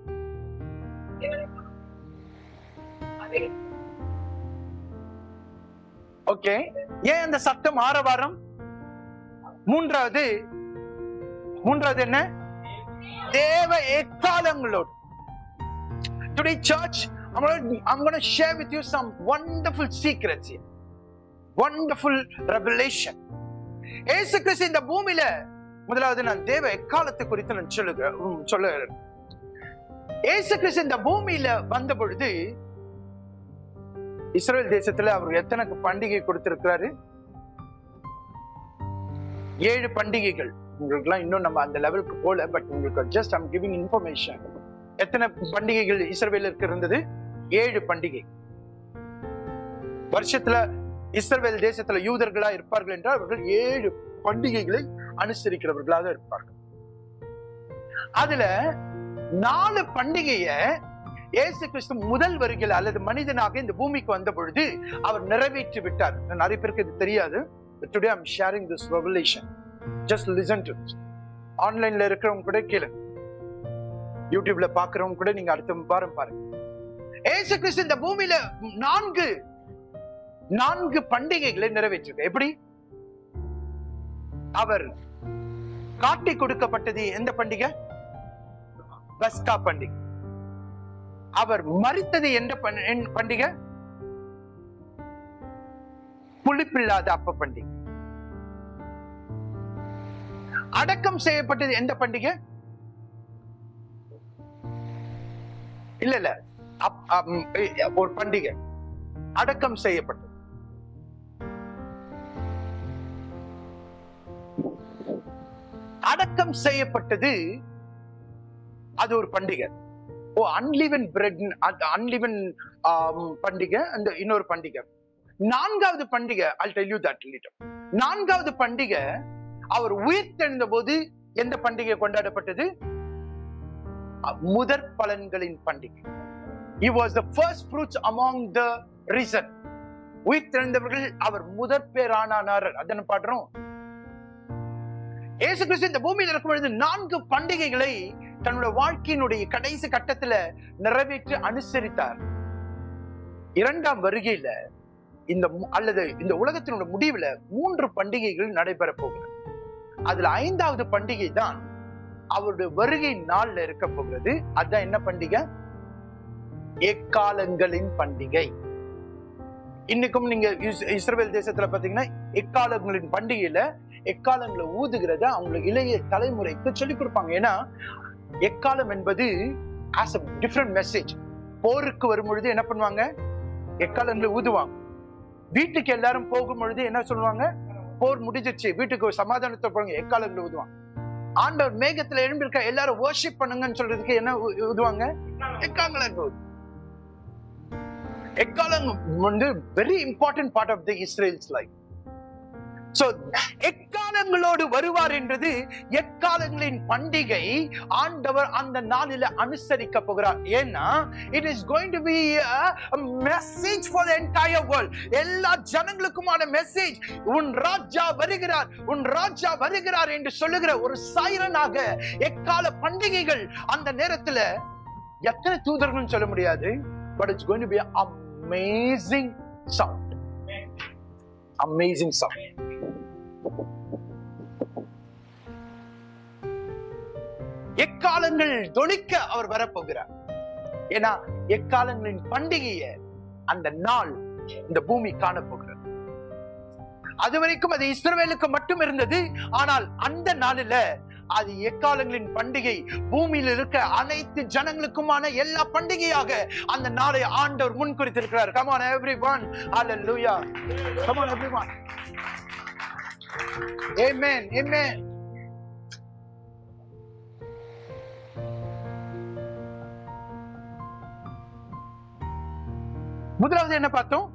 Speaker 2: ஓகே ஏன் அந்த சத்தம் ஆரவாரம் மூன்றாவது மூன்றாவது என்ன தேவ எக்காலங்களோடு today church I'm gonna, I'm gonna share with you some wonderful secrets here. Wonderful revelation. ஏசு கிறிஸ்து இந்த பூமியில முதலாவது நான் தேவ எக்காலத்தை குறித்து நான் சொல்லுக உம், சொல்லுகிறேன் ஏசு கிறிஸ்து இந்த பூமியில வந்த பொழுது இஸ்ரேல் தேசத்துல அவர் எத்தனை பண்டிகை கொடுத்திருக்கிறாரு ஏழு பண்டிகைகள் உங்களுக்குலாம் இன்னும் நம்ம அந்த லெவலுக்கு போல பட் உங்களுக்கு ஜஸ்ட் ஐம் கிவிங் இன்ஃபர்மேஷன் எத்தனை பண்டிகைகள் இஸ்ரவேலுக்கு இருந்தது ஏழு பண்டிகை வருஷத்துல இஸ்ரவேல் தேசத்துல யூதர்களா இருப்பார்கள் என்றால் அவர்கள் ஏழு பண்டிகைகளை அனுசரிக்கிறவர்களாக இருப்பார்கள் அதுல நாலு பண்டிகைய இயேசு கிறிஸ்து முதல் வருகையில் அல்லது மனிதனாக இந்த பூமிக்கு வந்த பொழுது அவர் நிறைவேற்றி விட்டார் நிறைய பேருக்கு இது தெரியாது today I'm sharing this revelation just listen to ஆன்லைன்ல இருக்கிறவங்க கூட கேளு யூடியூப்ல பாக்குறவங்க கூட நீங்க அடுத்த வாரம் பாருங்க ஏசு கிறிஸ்து இந்த பூமியில நான்கு நான்கு பண்டிகைகளை நிறைவேற்றிருக்க எப்படி அவர் காட்டி கொடுக்கப்பட்டது எந்த பண்டிகை பஸ்கா பண்டிகை அவர் மறித்தது எந்த பண்- என் பண்டிகை புளிப்பில்லாத அப்ப பண்டிகை அடக்கம் செய்யப்பட்டது எந்த பண்டிகை இல்ல இல்ல அப்- அம், எ- ஒரு பண்டிகை அடக்கம் செய்யப்பட்டது அடக்கம் செய்யப்பட்டது அது ஒரு பண்டிகை ஓ அன்லிவன் பிரெட் அன்லிவன் பண்டிகை அந்த இன்னொரு பண்டிகை நான்காவது பண்டிகை I'll tell you that later நான்காவது பண்டிகை அவர் உயிர்த்தெழுந்த போது எந்த பண்டிகை கொண்டாடப்பட்டது அஹ், முதற் பலன்களின் பண்டிகை he was the first fruits among the risen உயிர்த்தெழுந்தவர்கள் அவர் முதற் பேரானார் அதனை பாடுறோம் இயேசு கிறிஸ்து இந்த பூமியில் இருக்கும் பொழுது நான்கு பண்டிகைகளை தன்னுடைய வாழ்க்கையினுடைய கடைசி கட்டத்துல நிறைவேற்றி அனுசரித்தார் இரண்டாம் வருகையில இந்த மு- அல்லது இந்த உலகத்தினுடைய முடிவுல மூன்று பண்டிகைகள் நடைபெற போகிறது அதுல ஐந்தாவது பண்டிகை தான் அவருடைய வருகை நாள்ல இருக்க போகிறது அதான் என்ன பண்டிகை எக்காலங்களின் பண்டிகை இன்னைக்கும் நீங்க இஸ்- இஸ்ரவேல் தேசத்துல பாத்தீங்கன்னா எக்காலங்களின் பண்டிகையில எக்காலங்களை ஊதுகிறத அவங்களுக்கு இளைய தலைமுறைக்கு சொல்லிக் கொடுப்பாங்க ஏன்னா எக்காலம் என்பது ஆஸ் அ டிஃப்ரெண்ட் மெசேஜ் போருக்கு வரும் பொழுது என்ன பண்ணுவாங்க எக்காலங்களை ஊதுவாங்க வீட்டுக்கு எல்லாரும் போகும் பொழுது என்ன சொல்லுவாங்க போர் முடிஞ்சிருச்சு வீட்டுக்கு ஒரு சமாதானத்தை போடுங்க எக்காலங்களை ஊதுவாங்க ஆண்டவர் மேகத்துல எழும்பியிருக்க எல்லாரும் வர்ஷிப் பண்ணுங்கன்னு சொல்றதுக்கு என்ன ஊ- ஊதுவாங்க எக்காலங்கள் ஊது எக்காலம் வந்து very important part of the Israel's life so எக்காலங்களோடு வருவார் என்றது எக்காலங்களின் பண்டிகை ஆண்டவர் அந்த நாளில அனுசரிக்க போகிறார் ஏன்னா it is going to be message for entire world எல்லா ஜனங்களுக்குமான மெசேஜ் உன் ராஜா வருகிறார் உன் ராஜா வருகிறார் என்று சொல்லுகிற ஒரு சைரனாக எக்கால பண்டிகைகள் அந்த நேரத்துல எத்தனை தூதர்கள் சொல்ல முடியாது but it's going to be amazing sound amazing sound எக்காலங்கள் தொனிக்க அவர் வரப்போகிறார் ஏன்னா எக்காலங்களின் பண்டிகையை அந்த நாள் இந்த பூமி காணப்போகிறது அது வரைக்கும் அது இஸ்ரவேலுக்கு மட்டும் இருந்தது ஆனால் அந்த நாளில அது எக்காலங்களின் பண்டிகை பூமியில் இருக்க அனைத்து ஜனங்களுக்குமான எல்லா பண்டிகையாக அந்த நாளை ஆண்டவர் முன்குறித்திருக்கிறார் come on everyone hallelujah come on everyone amen amen முதலாவது என்ன பார்த்தோம்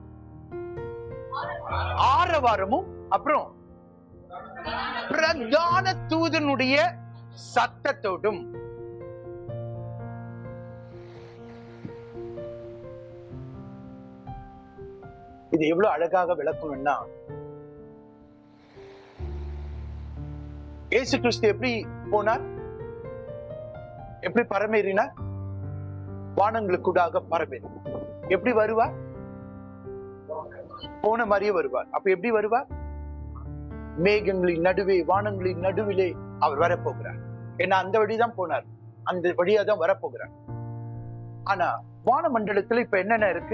Speaker 2: ஆரவாரமும் அப்புறம் பிரதான தூதனுடைய சத்தத்தோடும் இது எவ்வளவு அழகாக விளக்கணும்னா இயேசு கிறிஸ்து எப்படி போனார் எப்படி பரமேறினார் வானங்களுக்குடாக பரமேறி எப்படி வருவார் போன மாதிரியே வருவார் அப்ப எப்படி வருவார் மேகங்களின் நடுவே வானங்களின் நடுவிலே அவர் வரப்போகிறார் ஏன்னா அந்த வழிதான் போனார் அந்த வழியா தான் வரப்போகிறார் ஆனா வான மண்டலத்துல இப்ப என்னென்ன இருக்கு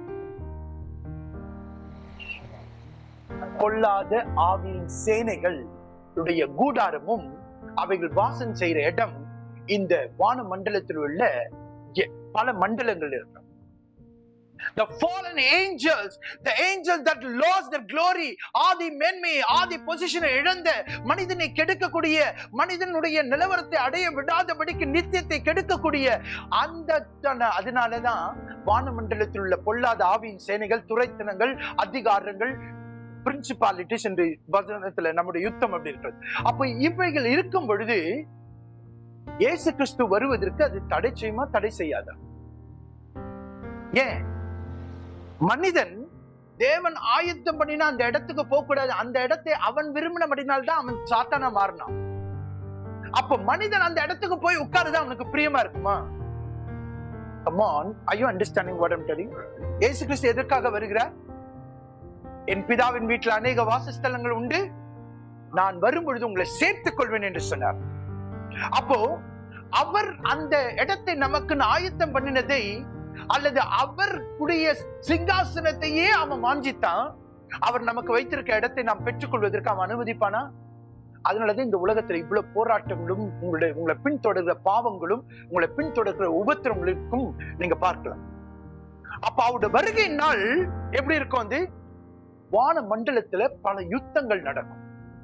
Speaker 2: கொள்ளாத ஆவியின் சேனைகள் உடைய கூடாரமும் அவைகள் வாசம் செய்யற இடம் இந்த வான மண்டலத்தில் உள்ள எ- பல மண்டலங்கள் இருக்கு The fallen angels, the angels that lost their glory, ஆதி மேன்மை ஆதி பொசிஷனை இழந்த மனிதனை கெடுக்கக்கூடிய மனிதனுடைய நிலவரத்தை அடைய விடாதபடிக்கு நித்தியத்தை கெடுக்கக்கூடிய அந்த தன- அதனாலதான் வானமண்டலத்தில் உள்ள பொல்லாத ஆவியின் சேனைகள் துரைத்தனங்கள் அதிகாரங்கள் பிரின்சிபாலிட்டிஸ் என்று வசனத்துல நம்முடைய யுத்தம் அப்படி இருக்கிறது அப்ப இவைகள் இருக்கும் பொழுது இயேசு கிறிஸ்து வருவதற்கு அது தடை செய்யுமா தடை செய்யாதா ஏன் மனிதன் தேவன் ஆயத்தம் பண்ணினா அந்த இடத்துக்கு போக கூடாது அந்த இடத்தை அவன் விரும்பினபடினால்தான் அவன் சாத்தானா மாறினான் அப்ப மனிதன் அந்த இடத்துக்கு போய் உட்காருதான் அவனுக்கு பிரியமா இருக்குமா Come on, are you understanding what I'm telling? இயேசு கிறிஸ்து எதற்காக வருகிறார் என் பிதாவின் வீட்டில் அநேக வாசஸ்தலங்கள் உண்டு நான் வரும் பொழுது உங்களை சேர்த்துக் கொள்வேன் என்று சொன்னார் அப்போ அவர் அந்த இடத்தை நமக்கு ஆயத்தம் பண்ணினதை அல்லது அவருடைய சிங்காசனத்தையே அவன் வாஞ்சித்தான் அவர் நமக்கு வைத்திருக்க இடத்தை நாம் பெற்றுக்கொள்வதற்கு அவன் அனுமதிப்பானா அதனாலதான் இந்த உலகத்துல இவ்வளவு போராட்டங்களும் உங்களுடைய உங்களை பின்தொடர்கிற பாவங்களும் உங்களை பின்தொடர்கிற உபத்திரங்களுக்கும் நீங்க பார்க்கலாம் அப்ப அவருடைய வருகை நாள் எப்படி இருக்கும் வந்து வான மண்டலத்துல பல யுத்தங்கள் நடக்கும்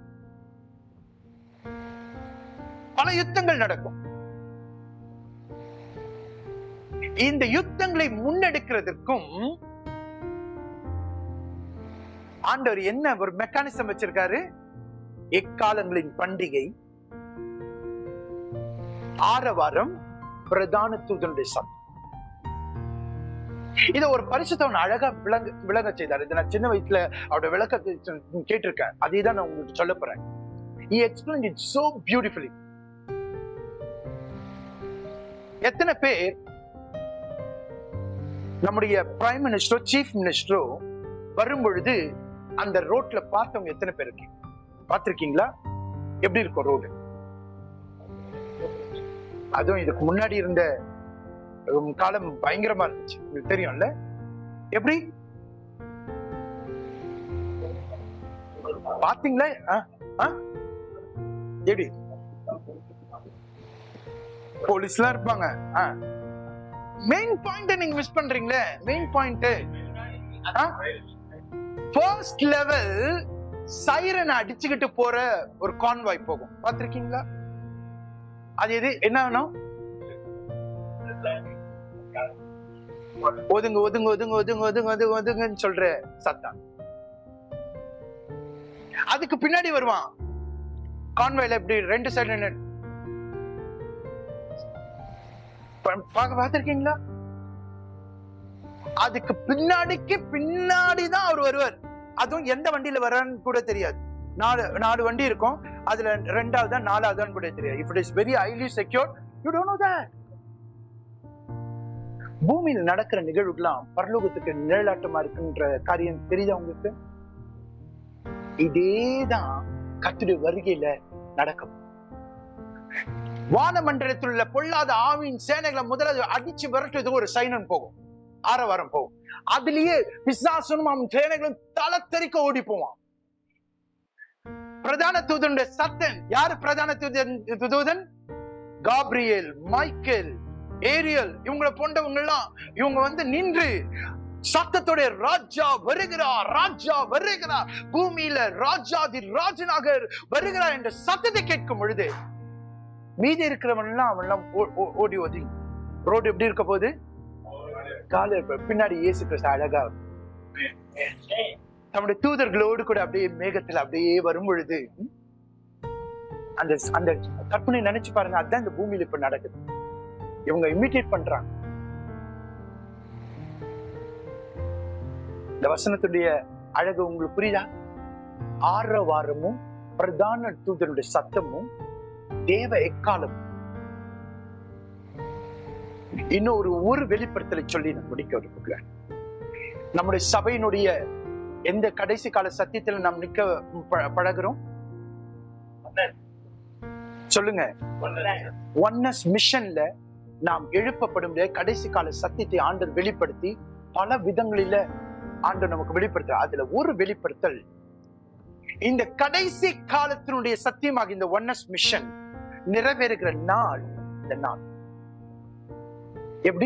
Speaker 2: பல யுத்தங்கள் நடக்கும் இந்த யுத்தங்களை முன்னெடுக்கிறதுக்கும் ஆண்டவர் என்ன ஒரு மெக்கானிசம் வச்சிருக்காரு எக்காலங்களின் பண்டிகை ஆரவாரம் பிரதான தூதனுடைய சத்தம் இத ஒரு பரிசுத்தவன் அழகா விளங்க விளங்க செய்தார் இதை நான் சின்ன வயசுல அவருடைய விளக்கத்தை சொ- கேட்டிருக்கேன் அதே தான் நான் உங்களுக்கு சொல்ல போறேன் he explained it so beautifully எத்தனை பேர் நம்முடைய பிரைம் மினிஸ்டரோ சீஃப் மினிஸ்டரோ வரும் பொழுது அந்த ரோட்ல பார்த்தவங்க எத்தனை பேர் இருக்கீங்க பார்த்திருக்கீங்களா எப்படி இருக்கும் ரோடு அதுவும் இதுக்கு முன்னாடி இருந்த உம், காலம் பயங்கரமா இருந்துச்சு உங்களுக்கு தெரியும்ல எப்படி பாத்தீங்களா ஆ? ஆ? எப்படி போலீஸ்லாம் இருப்பாங்க மெயின் பாயிண்ட் நீங்க மிஸ் பண்றீங்களே main point first level siren அடிச்சுக்கிட்டு போற ஒரு கான்வாய் போகும் பார்த்திருக்கீங்களா அது எது என்ன வேணும் ஒதுங்க ஒதுங்க ஒதுங்க ஒதுங்க ஒதுங்க ஒதுங்க ஒதுங்கன்னு சொல்ற சத்தம் அதுக்கு பின்னாடி வருவான் கான்வாய்ல இப்படி ரெண்டு சைடு நின்னு பா- பார்க்க பார்த்திருக்கீங்களா அதுக்கு பின்னாடிக்கு பின்னாடி தான் அவர் வருவார் அதுவும் எந்த வண்டியில வர்றான்னு கூட தெரியாது நாலு நாலு வண்டி இருக்கும் அதுல ரெண்டாவதா நாலாவதான்னு கூட தெரியாது if it is very highly secure you don't know that பூமியில் நடக்கிற நிகழ்வுகள்லாம் பரலோகத்துக்கு நிழலாட்டமா இருக்குன்ற காரியம் தெரியுதா உங்களுக்கு இதேதான் கத்துடைய வருகையில நடக்கும் வானமண்டலத்தில் உள்ள பொல்லாத ஆவியின் சேனைகளை முதல்ல அடிச்சு விரட்டுறதுக்கு ஒரு சைனன் போகும் ஆரவாரம் போகும் அதுலயே பிசாசனும் அவன் சேனைகளும் தளத்தெறிக்க ஓடி போவான் பிரதான தூதனுடைய சத்தன் யாரு பிரதான தூதன் தூதன் காப்ரியேல் மைக்கேல் ஏரியல் இவங்களை போன்றவங்க எல்லாம் இவங்க வந்து நின்று சத்தத்தோட ராஜா வருகிறார் ராஜா வருகிறார் பூமியில ராஜாதி ராஜனாக வருகிறார் என்ற சத்தத்தை கேட்கும் பொழுது மீதி இருக்கிறவன் எல்லாம் அவன் எல்லாம் ஓ- ஓ- ஓடி ஒதுங்கி ரோடு எப்படி இருக்க போகுது கால பின்னாடி இயேசு கிறிஸ்து அழகா நம்முடைய தூதர்களோடு கூட அப்படியே மேகத்துல அப்படியே வரும் பொழுது ம், அந்த அந்த கற்பனை நினைச்சு பாருங்க அதுதான் இந்த பூமியில இப்ப நடக்குது இவங்க இமிட்டேட் பண்றாங்க இந்த வசனத்துடைய அழகு உங்களுக்கு புரியுதா ஆரவாரமும் பிரதான தூதனுடைய சத்தமும் தேவ எக்காலம் இன்னும் ஒரு ஒரு வெளிப்படுத்தலை சொல்லி நான் முடிக்க விரும்புகிறேன் நம்முடைய சபையினுடைய எந்த கடைசி கால சத்தியத்துல நாம் நிக்க ப- பழகுறோம் சொல்லுங்க ஒன்னஸ் மிஷன்ல நாம் எழுப்பப்படும் கடைசி கால சத்தியத்தை ஆண்டர் வெளிப்படுத்தி பல விதங்களில ஆண்டர் நமக்கு வெளிப்படுத்த அதுல ஒரு வெளிப்படுத்தல் இந்த கடைசி காலத்தினுடைய சத்தியமாக இந்த ஒன்னஸ் மிஷன் நிறைவேறுகிற நாள் இந்த நாள் எப்படி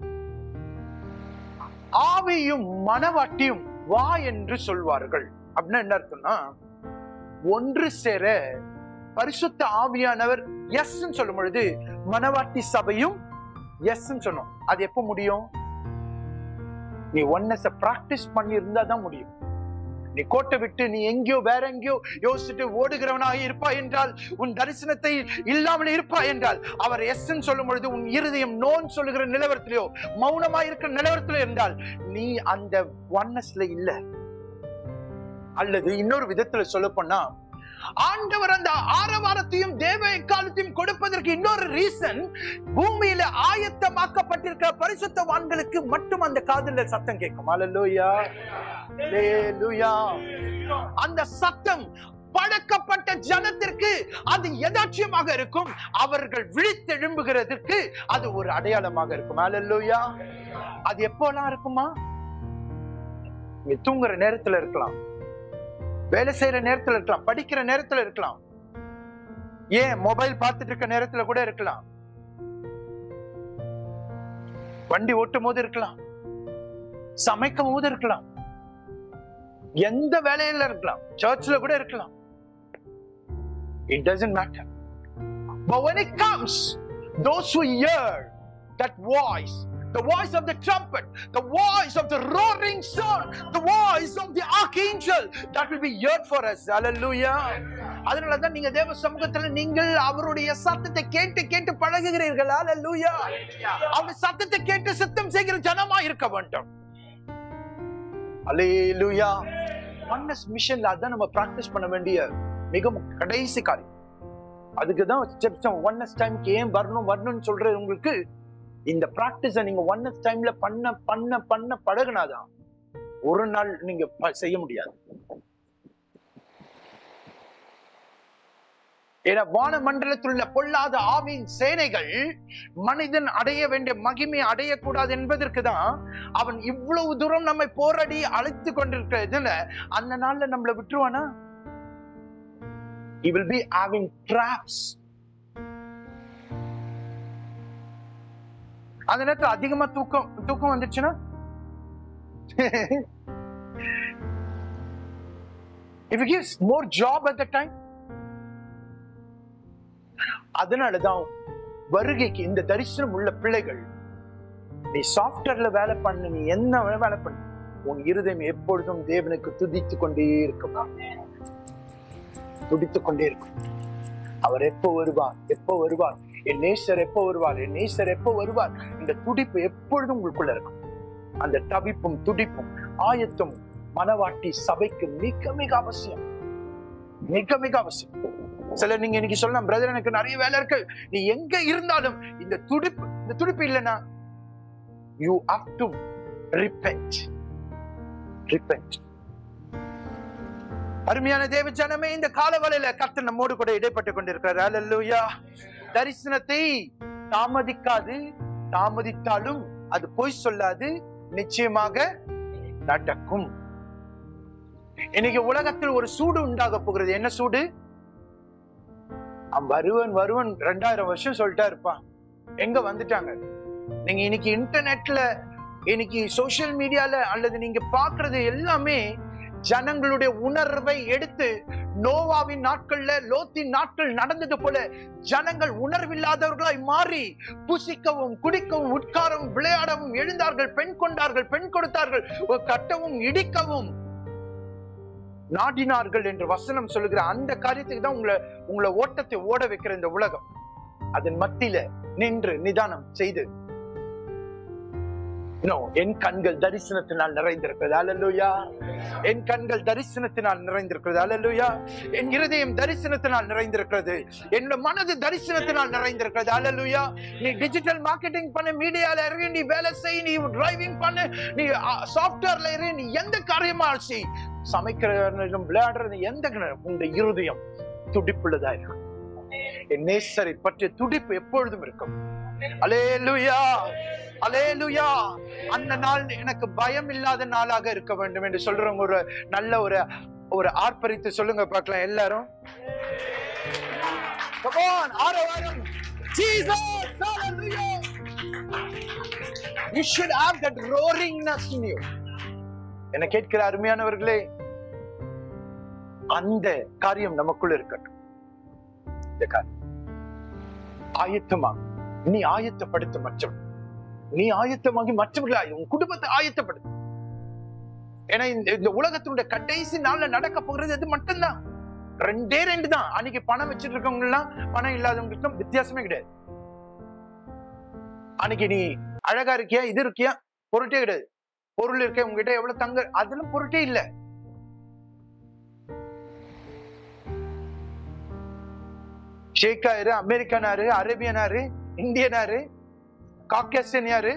Speaker 2: ஆவியும் மனவாட்டியும் வா என்று சொல்வார்கள் அப்படின்னா என்ன அர்த்தம்னா ஒன்று சேர பரிசுத்த ஆவியானவர் எஸ் சொல்லும் பொழுது மனவாட்டி சபையும் எஸ் சொன்னோம் அது எப்ப முடியும் நீ ஒன்னஸ பிராக்டிஸ் பண்ணி இருந்தா தான் முடியும் நீ கோட்டை விட்டு நீ எங்கேயோ வேற எங்கேயோ யோசிச்சுட்டு ஓடுகிறவனாக இருப்பாய் என்றால் உன் தரிசனத்தை இல்லாமல் இருப்பாய் என்றால் அவர் எஸ் சொல்லும் பொழுது உன் இருதயம் நோன் சொல்லுகிற நிலவரத்திலேயோ மௌனமா இருக்கிற நிலவரத்திலோ இருந்தால் நீ அந்த ஒன்னஸ்ல இல்ல அல்லது இன்னொரு விதத்துல சொல்ல போனா ஆண்டவர் அந்த ஆரவாரத்தையும் தேவ எக்காலத்தையும் கொடுப்பதற்கு இன்னொரு ரீசன் பூமியில ஆயத்தமாக்கப்பட்டிருக்கிற பரிசுத்தவான்களுக்கு மட்டும் அந்த காதுல சத்தம் கேட்கும் அல்லேலூயா அல்லேலூயா அந்த சத்தம் பழக்கப்பட்ட ஜனத்திற்கு அது எதாட்சியமாக இருக்கும் அவர்கள் விழித்தெழும்புகிறதுக்கு அது ஒரு அடையாளமாக இருக்கும் அல்லேலூயா அது எப்போலாம் இருக்குமா நீங்க தூங்குற நேரத்துல இருக்கலாம் வேலை செய்யற நேரத்துல இருக்கலாம் படிக்கிற நேரத்துல இருக்கலாம் ஏன் மொபைல் பார்த்துட்டு இருக்க நேரத்துல கூட இருக்கலாம் வண்டி ஓட்டும் போது இருக்கலாம் சமைக்கும் போது இருக்கலாம் எந்த வேலையில இருக்கலாம் சர்ச்ல கூட இருக்கலாம் it doesn't matter but when it comes those who hear that voice the voice of the trumpet the voice of the roaring sun the voice of the archangel that will be heard for us hallelujah அதனாலதான் நீங்க தேவ சமூகத்துல நீங்கள் அவருடைய சத்தத்தை கேட்டு கேட்டு பழகுகிறீர்கள் hallelujah அவர் சத்தத்தை கேட்டு சத்தம் செய்கிற ஜனமா இருக்க வேண்டும் அலேலுயா ஒன்னஸ் மிஷன்ல அதான் நம்ம பிராக்டிஸ் பண்ண வேண்டிய மிக மு- கடைசி காரியம் அதுக்கு தான் ஸ்டெப்ஸ் ஒன்னஸ் டைம்க்கு ஏன் வரணும் வரணும்னு சொல்றது உங்களுக்கு இந்த பிராக்டிஸ நீங்க ஒன்னஸ் டைம்ல பண்ண பண்ண பண்ண பழகுனாதான் ஒரு நாள் நீங்க ப- செய்ய முடியாது ஏன்னா வான மண்டலத்தில் உள்ள பொல்லாத ஆவியின் சேனைகள் மனிதன் அடைய வேண்டிய மகிமை அடையக்கூடாது என்பதற்கு தான் அவன் இவ்வளவு தூரம் நம்மை போராடி அழைத்து கொண்டிருக்கிறதுல அந்த நாள்ல நம்மள விட்டுருவானா he will be having traps அந்த நேரத்துல அதிகமா தூக்கம் தூக்கம் வந்துச்சுன்னா if he gives more job at the time அதனாலதான் வருகைக்கு இந்த தரிசனம் உள்ள பிள்ளைகள் நீ சாஃப்ட்வேர்ல வேலை பண்ணு நீ என்ன வேணா வேலை பண்ணு உன் இருதயம் எப்பொழுதும் தேவனுக்கு துதித்துக் கொண்டே இருக்கும் துடித்துக் கொண்டே இருக்கும் அவர் எப்போ வருவார் எப்போ வருவார் என் நேசர் எப்போ வருவார் என் நேசர் எப்போ வருவார் இந்த துடிப்பு எப்பொழுதும் உங்களுக்குள்ள இருக்கும் அந்த தவிப்பும் துடிப்பும் ஆயத்தும் மனவாட்டி சபைக்கு மிக மிக அவசியம் மிக மிக அவசியம் சிலர் நீங்க இன்னைக்கு சொல்லலாம் பிரதர் எனக்கு நிறைய வேலை இருக்கு நீ எங்க இருந்தாலும் இந்த துடிப்பு இந்த துடிப்பு இல்லைன்னா you have to repent repent அருமையான தேவ ஜனமே இந்த காலவலையில கர்த்தர் நம்மோடு கூட இடைப்பட்டு கொண்டிருக்கிறார் அல்லேலூயா தரிசனத்தை தாமதிக்காது தாமதித்தாலும் அது பொய் சொல்லாது நிச்சயமாக நடக்கும் இன்னைக்கு உலகத்தில் ஒரு சூடு உண்டாக போகிறது என்ன சூடு அவன் வருவன் வருவன் ரெண்டாயிரம் வருஷம் சொல்லிட்டா இருப்பான் எங்க வந்துட்டாங்க நீங்க இன்னைக்கு இன்டர்நெட்ல இன்னைக்கு சோஷியல் மீடியால அல்லது நீங்க பாக்குறது எல்லாமே ஜனங்களுடைய உணர்வை எடுத்து நோவாவின் நாட்கள்ல லோத்தின் நாட்கள் நடந்தது போல ஜனங்கள் உணர்வில்லாதவர்களாய் மாறி புசிக்கவும் குடிக்கவும் உட்காரவும் விளையாடவும் எழுந்தார்கள் பெண் கொண்டார்கள் பெண் கொடுத்தார்கள் கட்டவும் இடிக்கவும் நாடினார்கள் என்று வசனம் சொல்லுகிற அந்த காரியத்துக்கு தான் உங்களை உங்களை ஓட்டத்தை ஓட வைக்கிற இந்த உலகம் அதன் மத்தியில நின்று நிதானம் செய்து No, என் கண்கள் தரிசனத்தினால் நிறைந்திருக்கிறது அல்லேலூயா என் கண்கள் தரிசனத்தினால் நிறைந்திருக்கிறது அல்லேலூயா என் இருதயம் தரிசனத்தினால் நிறைந்திருக்கிறது என்னோட மனது தரிசனத்தினால் நிறைந்திருக்கிறது அல்லேலூயா நீ டிஜிட்டல் மார்க்கெட்டிங் பண்ணு மீடியால இறங்கி நீ வேலை செய் நீ டிரைவிங் பண்ணு நீ சாஃப்ட்வேர்ல இரு நீ எந்த காரியமா செய் சமைக்கிறதும் விளையாடுறது எந்த க- உங்க இருதயம் துடிப்புள்ளதா இருக்கும் என் நேசரை பற்றிய துடிப்பு எப்பொழுதும் இருக்கும் அலேலுயா அலேலுயா அந்த நாள் எனக்கு பயம் இல்லாத நாளாக இருக்க வேண்டும் என்று சொல்றவங்க ஒரு நல்ல ஒரு ஒரு ஆர்ப்பரித்து சொல்லுங்க பார்க்கலாம் எல்லாரும் Come on, ஆரவாரம். Jesus, hallelujah. You should have that roaringness in you. என கேட்கிற அருமையானவர்களே அந்த காரியம் நமக்குள்ள இருக்கட்டும் இந்த காரியம் ஆயத்தமா நீ ஆயத்தப்படுத்த மற்றவன் நீ ஆயத்தமாகி மற்றவர்களாய் உன் குடும்பத்தை ஆயத்தப்படுத்து ஏன்னா இந்த இந்த உலகத்தினுடைய கடைசி நாள்ல நடக்க போகிறது அது மட்டும்தான் ரெண்டே ரெண்டு தான் அன்னைக்கு பணம் வச்சிட்டு இருக்கவங்க எல்லாம் பணம் இல்லாதவங்களுக்கும் வித்தியாசமே கிடையாது அன்னைக்கு நீ அழகா இருக்கியா இது இருக்கியா பொருட்டே கிடையாது பொருள் இருக்க உங்ககிட்ட எவ்வளவு தங்க அதெல்லாம் பொருட்டே இல்ல ஷேக்காரு அமெரிக்கனாரு அரேபியனாரு இந்தியனாரு காக்கேசியன் யாரு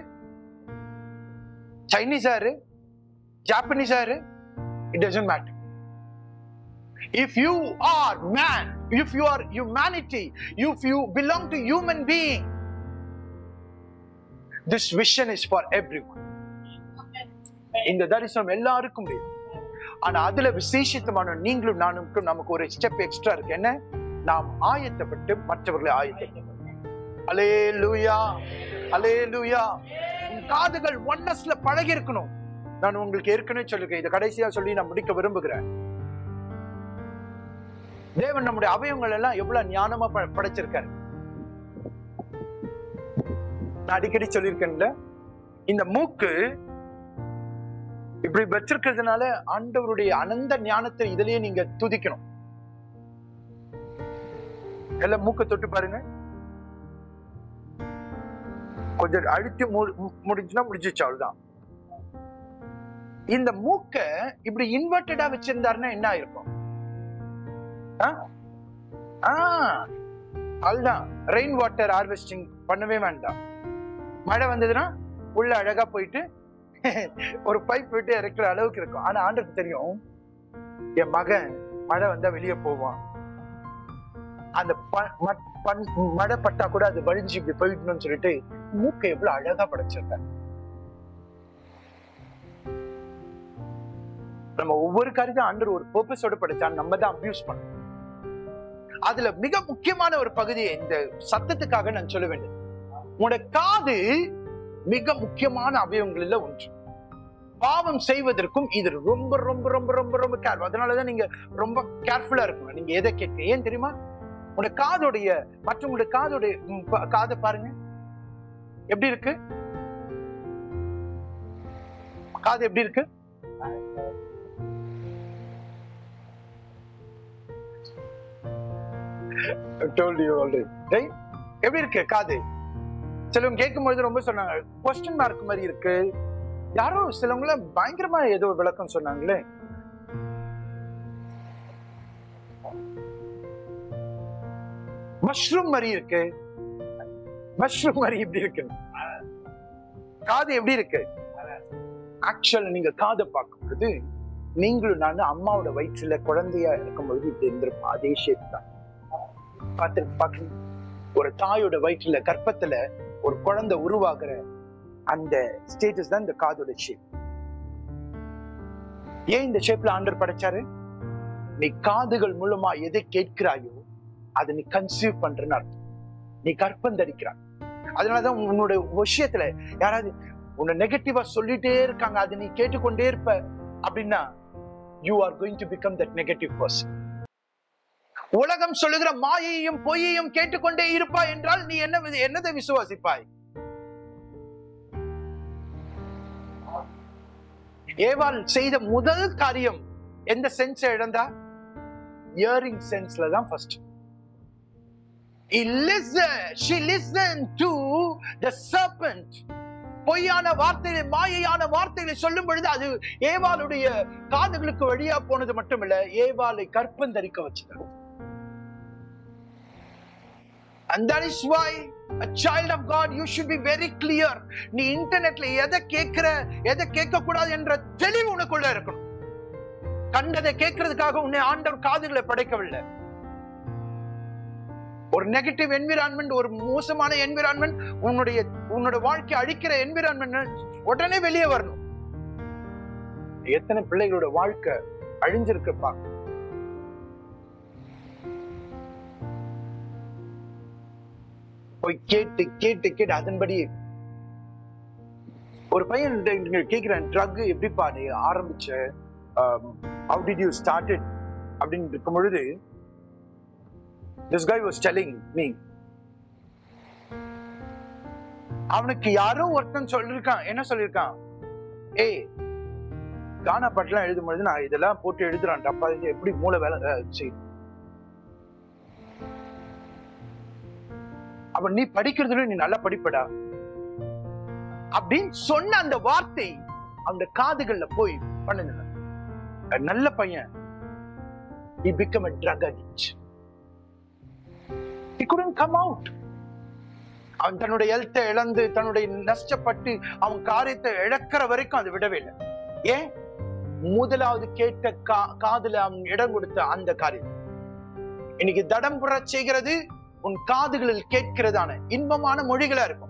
Speaker 2: சைனீஸ் யாரு ஜாப்பனீஸ் யாரு it doesn't matter if you are man if you are humanity if you belong to human being this vision is for everyone இந்த தரிசனம் எல்லாருக்கும் முடியும் ஆனா அதுல விசேஷித்தமான நீங்களும் நானும் நமக்கு ஒரு ஸ்டெப் எக்ஸ்ட்ரா இருக்கு என்ன நாம் ஆயத்தப்பட்டு மற்றவர்களை ஆயத்தப்பட்டு அலே லூயா அலே லூயா காதுகள் ஒன்னஸ்ல பழகி இருக்கணும் நான் உங்களுக்கு ஏற்கனவே சொல்லிருக்கேன் இதை கடைசியா சொல்லி நான் முடிக்க விரும்புகிறேன் தேவன் நம்முடைய அவயவங்கள் எல்லாம் எவ்வளவு ஞானமா ப- படைச்சிருக்காரு நான் அடிக்கடி சொல்லியிருக்கேன்ல இந்த மூக்கு இப்படி வச்சிருக்கிறதுனால ஆண்டவருடைய அனந்த ஞானத்தை இதுலயே நீங்க துதிக்கணும் எல்லாம் மூக்க தொட்டு பாருங்க கொஞ்சம் அழுத்தி மு- மு- முடிஞ்சுன்னா முடிஞ்சிச்சு அவ்வளவுதான் இந்த மூக்க இப்படி இன்வெர்டடா வச்சிருந்தாருன்னா என்ன ஆயிருக்கும் ஆ? ஆ, அதுதான் ரெயின் வாட்டர் ஹார்வெஸ்டிங் பண்ணவே வேண்டாம் மழை வந்ததுன்னா உள்ள அழகா போயிட்டு ஒரு பைப் விட்டு இறக்குற அளவுக்கு இருக்கும் ஆனா ஆண்டுக்கு தெரியும் என் மகன் மழை வந்தா வெளியே போவான் அந்த ப- ம- பன்- மழை பட்டா கூட அது வழிஞ்சு இப்படி போயிடணும்னு சொல்லிட்டு மூக்கை எவ்வளவு அழகா படைச்சிருக்காரு நம்ம ஒவ்வொரு காரியத்தையும் ஆண்டர் ஒரு பர்பஸோட படைச்சான் நம்ம தான் அபியூஸ் பண்ணோம் அதுல மிக முக்கியமான ஒரு பகுதியை இந்த சத்தத்துக்காக நான் சொல்ல வேண்டும் உன்னோட காது மிக முக்கியமான அவயவங்களில் ஒன்று பாவம் செய்வதற்கும் இது ரொம்ப ரொம்ப ரொம்ப ரொம்ப ரொம்ப கேர் அதனாலதான் நீங்க ரொம்ப கேர்ஃபுல்லா இருக்கணும் நீங்க எதை கேட்க ஏன் தெரியுமா உங்களோட காதோடைய மற்றவங்களுடைய காதோடைய ம், ப- காதை பாருங்க எப்படி இருக்கு காது எப்படி இருக்கு I told you already. Right? எப்படி இருக்கு காது சிலவங்க கேட்கும் பொழுது ரொம்ப சொன்னாங்க கொஸ்டின் மார்க் மாதிரி இருக்கு யாரோ சிலவங்கள பயங்கரமா ஏதோ ஒரு விளக்கம் சொன்னாங்களே மஷ்ரூம் மாதிரி இருக்கு மஷ்ரூம் மாதிரி எப்படி இருக்கு காது எப்படி இருக்கு ஆக்சுவல் நீங்க காதை பார்க்கும் பொழுது நீங்களும் நானும் அம்மாவோட வயிற்றுல குழந்தையா இருக்கும் பொழுது இப்படி இருந்திருப்போம் அதே ஷேப் தான் பார்த்து பார்க்கணும் ஒரு தாயோட வயிற்றுல கர்ப்பத்துல ஒரு குழந்தை உருவாகுற அந்த ஸ்டேட்டஸ் தான் இந்த காதோட ஷேப் ஏன் இந்த ஷேப்ல ஆண்டர் படைச்சாரு நீ காதுகள் மூலமா எதை கேட்கிறாயோ அதை நீ கன்சீவ் பண்றன்னு அர்த்தம் நீ கற்பம் தரிக்கிறாய் அதனாலதான் உன்னோட விஷயத்துல யாராவது உன்னை நெகட்டிவா சொல்லிட்டே இருக்காங்க அதை நீ கேட்டுக்கொண்டே இருப்ப அப்படின்னா you are going to become that negative person உலகம் சொல்லுகிற மாயையும் பொய்யையும் கேட்டுக்கொண்டே இருப்பாய் என்றால் நீ என்ன வி- என்னதை விசுவாசிப்பாய் ஏவாள் செய்த முதல் காரியம் எந்த சென்ஸ் இழந்தா இயரிங் சென்ஸ்ல தான் first He listened, she listened to the serpent. பொய்யான வார்த்தைகளை மாயையான வார்த்தைகளை சொல்லும் பொழுது அது ஏவாளுடைய காதுகளுக்கு வழியா போனது மட்டுமில்ல ஏவாளை கற்பந்தரிக்க வச்சது And that is why a child of God you should be very clear நீ இன்டர்நெட்ல எதை கேட்கிற எதை கேட்க கூடாது என்ற தெளிவு உனக்குள்ள இருக்கணும் கண்டதை கேட்கறதுக்காக உன்னை ஆண்டவர் காதுகளை படைக்கவில்லை ஒரு நெகட்டிவ் என்விரான்மெண்ட் ஒரு மோசமான என்விரான்மெண்ட் உன்னுடைய உன்னோட வாழ்க்கை அழிக்கிற என்விரான்மெண்ட் உடனே வெளியே வரணும் எத்தனை பிள்ளைகளோட வாழ்க்கை அழிஞ்சிருக்குப்பா போய் கேட்டு கேட்டு கேட்டு அதன்படி ஒரு பையன் கேட்கிறேன் ட்ரக் எப்படிப்பா நீ ஆரம்பிச்ச how did you started அப்படின்னு இருக்கும் பொழுது this guy was telling me அவனுக்கு யாரோ ஒருத்தன் சொல்லிருக்கான் என்ன சொல்லிருக்கான் ஏய் கானா பாட்டுலாம் எழுதும் பொழுது நான் இதெல்லாம் போட்டு எழுதுறான் அப்பா இது எப்படி மூளை வேலை அஹ், செய்யுது அப்ப நீ படிக்கிறதுல நீ நல்லா படிப்படா அப்படின்னு சொன்ன அந்த வார்த்தை அந்த காதுகள்ல போய் பண்ணுங்க நல்ல பையன் he became a drug addict he couldn't come out அவன் தன்னுடைய ஹெல்த்தை இழந்து தன்னுடைய நஷ்டப்பட்டு அவன் காரியத்தை இழக்கிற வரைக்கும் அது விடவே இல்லை ஏன் முதலாவது கேட்ட கா காதுல அவன் இடம் கொடுத்த அந்த காரியம் இன்னைக்கு தடம் புற செய்கிறது உன் காதுகளில் கேட்கிறதான இன்பமான மொழிகளா இருக்கும்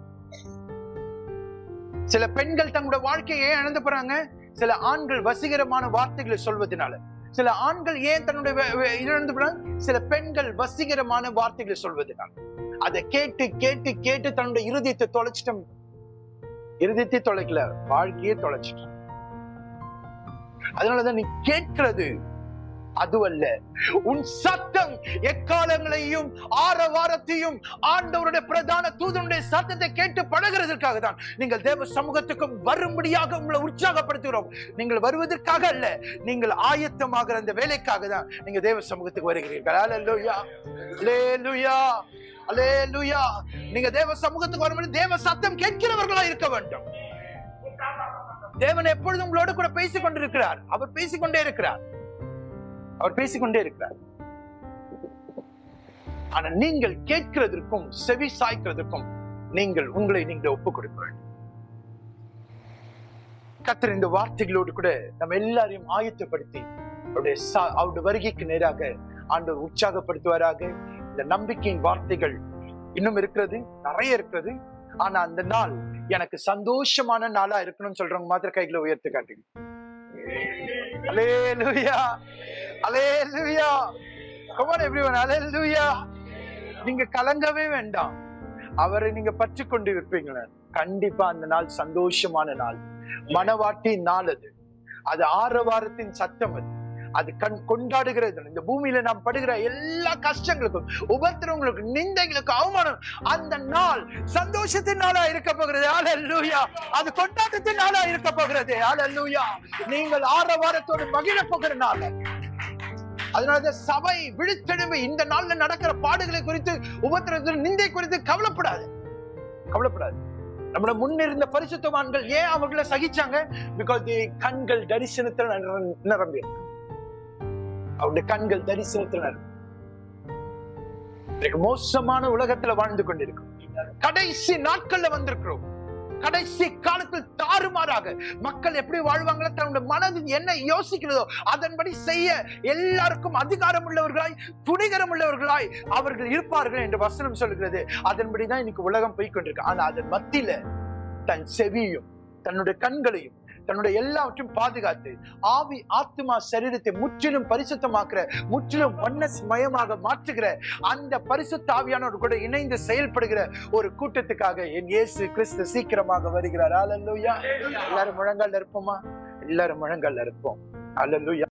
Speaker 2: சில பெண்கள் தங்களோட வாழ்க்கையை ஏன் இழந்து போறாங்க சில ஆண்கள் வசீகரமான வார்த்தைகளை சொல்வதனால சில ஆண்கள் ஏன் தன்னுடைய வே- வே- இழந்து போறாங்க சில பெண்கள் வசீகரமான வார்த்தைகளை சொல்வதனால அதை கேட்டு கேட்டு கேட்டு தன்னுடைய இருதயத்தை தொலைச்சிட்டோம் இருதயத்தை தொலைக்கல வாழ்க்கையே தொலைச்சிட்டோம் அதனாலதான் நீ கேட்கிறது அதுவல்ல உன் சத்தம் எக்காலங்களையும் ஆரவாரத்தையும் ஆண்டவருடைய பிரதான தூதனுடைய சத்தத்தை கேட்டு பழகிறதற்காக தான் நீங்கள் தேவ சமூகத்துக்கும் வரும்படியாக உங்களை உற்சாகப்படுத்துகிறோம் நீங்கள் வருவதற்காக அல்ல நீங்கள் ஆயத்தமாகிற அந்த வேலைக்காக தான் நீங்க தேவ சமூகத்துக்கு வருகிறீர்கள் அல்லேலூயா அல்லேலூயா அல்லேலூயா நீங்க தேவ சமூகத்துக்கு வரும்போது தேவ சத்தம் கேட்கிறவர்களா இருக்க வேண்டும் தேவன் எப்பொழுதும் உங்களோடு கூட பேசிக் கொண்டிருக்கிறார் அவர் பேசிக்கொண்டே இருக்கிறார் அவர் பேசிக்கொண்டே இருக்கிறார் ஆனா நீங்கள் கேட்கிறதற்கும் செவி சாய்க்கிறதுக்கும் நீங்கள் உங்களை நீங்கள் ஒப்புக் கொடுக்க வேண்டும் கத்தர் இந்த வார்த்தைகளோடு கூட நம்ம எல்லாரையும் ஆயத்தப்படுத்தி அவருடைய சா- அவருடைய வருகைக்கு நேராக ஆண்டவர் உற்சாகப்படுத்துவாராக இந்த நம்பிக்கையின் வார்த்தைகள் இன்னும் இருக்கிறது நிறைய இருக்கிறது ஆனா அந்த நாள் எனக்கு சந்தோஷமான நாளா இருக்கணும்னு சொல்றவங்க மாத்திரம் கைகளை உயர்த்தி காட்டுங்க hallelujah hallelujah come on everyone hallelujah நீங்க கலங்கவே வேண்டாம் அவரை நீங்க பற்றி கொண்டு இருப்பீங்களே கண்டிப்பா அந்த நாள் சந்தோஷமான நாள் மனவாட்டின் நாள் அது அது ஆரவாரத்தின் சத்தம் அது அது கண் கொண்டாடுகிறது இந்த பூமியில நாம் படுகிற எல்லா கஷ்டங்களுக்கும் உபத்திரவங்களுக்கும் நிந்தைகளுக்கும் அவமானம் அந்த நாள் சந்தோஷத்தின் நாளா இருக்க போகிறது அல்லேலூயா அது கொண்டாட்டத்தின் நாளா இருக்க போகிறது அல்லேலூயா நீங்கள் ஆரவாரத்தோடு மகிழ போகிற நாள் அதனால சபை விழித்தெழும்பி இந்த நாள்ல நடக்கிற பாடுகளை குறித்து உபத்திரத்தில் நிந்தை குறித்து கவலைப்படாது கவலைப்படாது நம்மள முன்னிருந்த பரிசுத்தவான்கள் ஏன் அவர்களை சகிச்சாங்க பிகாஸ் கண்கள் தரிசனத்தில் நிர- நிரம்பி இருக்கு. அவருடைய கண்கள் தரிசனத்தில் நிரம்பி இன்றைக்கு மோசமான உலகத்துல வாழ்ந்து கொண்டிருக்கிறோம் கடைசி நாட்கள்ல வந்திருக்கிறோம் கடைசி காலத்தில் தாறுமாறாக மக்கள் எப்படி வாழ்வாங்களோ தன்னுடைய மனது என்ன யோசிக்கிறதோ அதன்படி செய்ய எல்லாருக்கும் அதிகாரம் உள்ளவர்களாய் துணிகரம் உள்ளவர்களாய் அவர்கள் இருப்பார்கள் என்று வசனம் சொல்கிறது அதன்படிதான் இன்னைக்கு உலகம் போய்க்கொண்டிருக்கு ஆனா அதன் மத்தியில தன் செவியும் தன்னுடைய கண்களையும் தன்னுடைய எல்லாவற்றையும் பாதுகாத்து ஆவி ஆத்மா சரீரத்தை முற்றிலும் பரிசுத்தமாக்குற முற்றிலும் ஒன்னஸ் மயமாக மாற்றுகிற அந்த பரிசுத்த ஆவியானவர் கூட இணைந்து செயல்படுகிற ஒரு கூட்டத்துக்காக என் இயேசு கிறிஸ்து சீக்கிரமாக வருகிறார் அல்லேலூயா எல்லாரும் முழங்கால் இருப்போமா எல்லாரும் முழங்கால் இருப்போம் அல்லேலூயா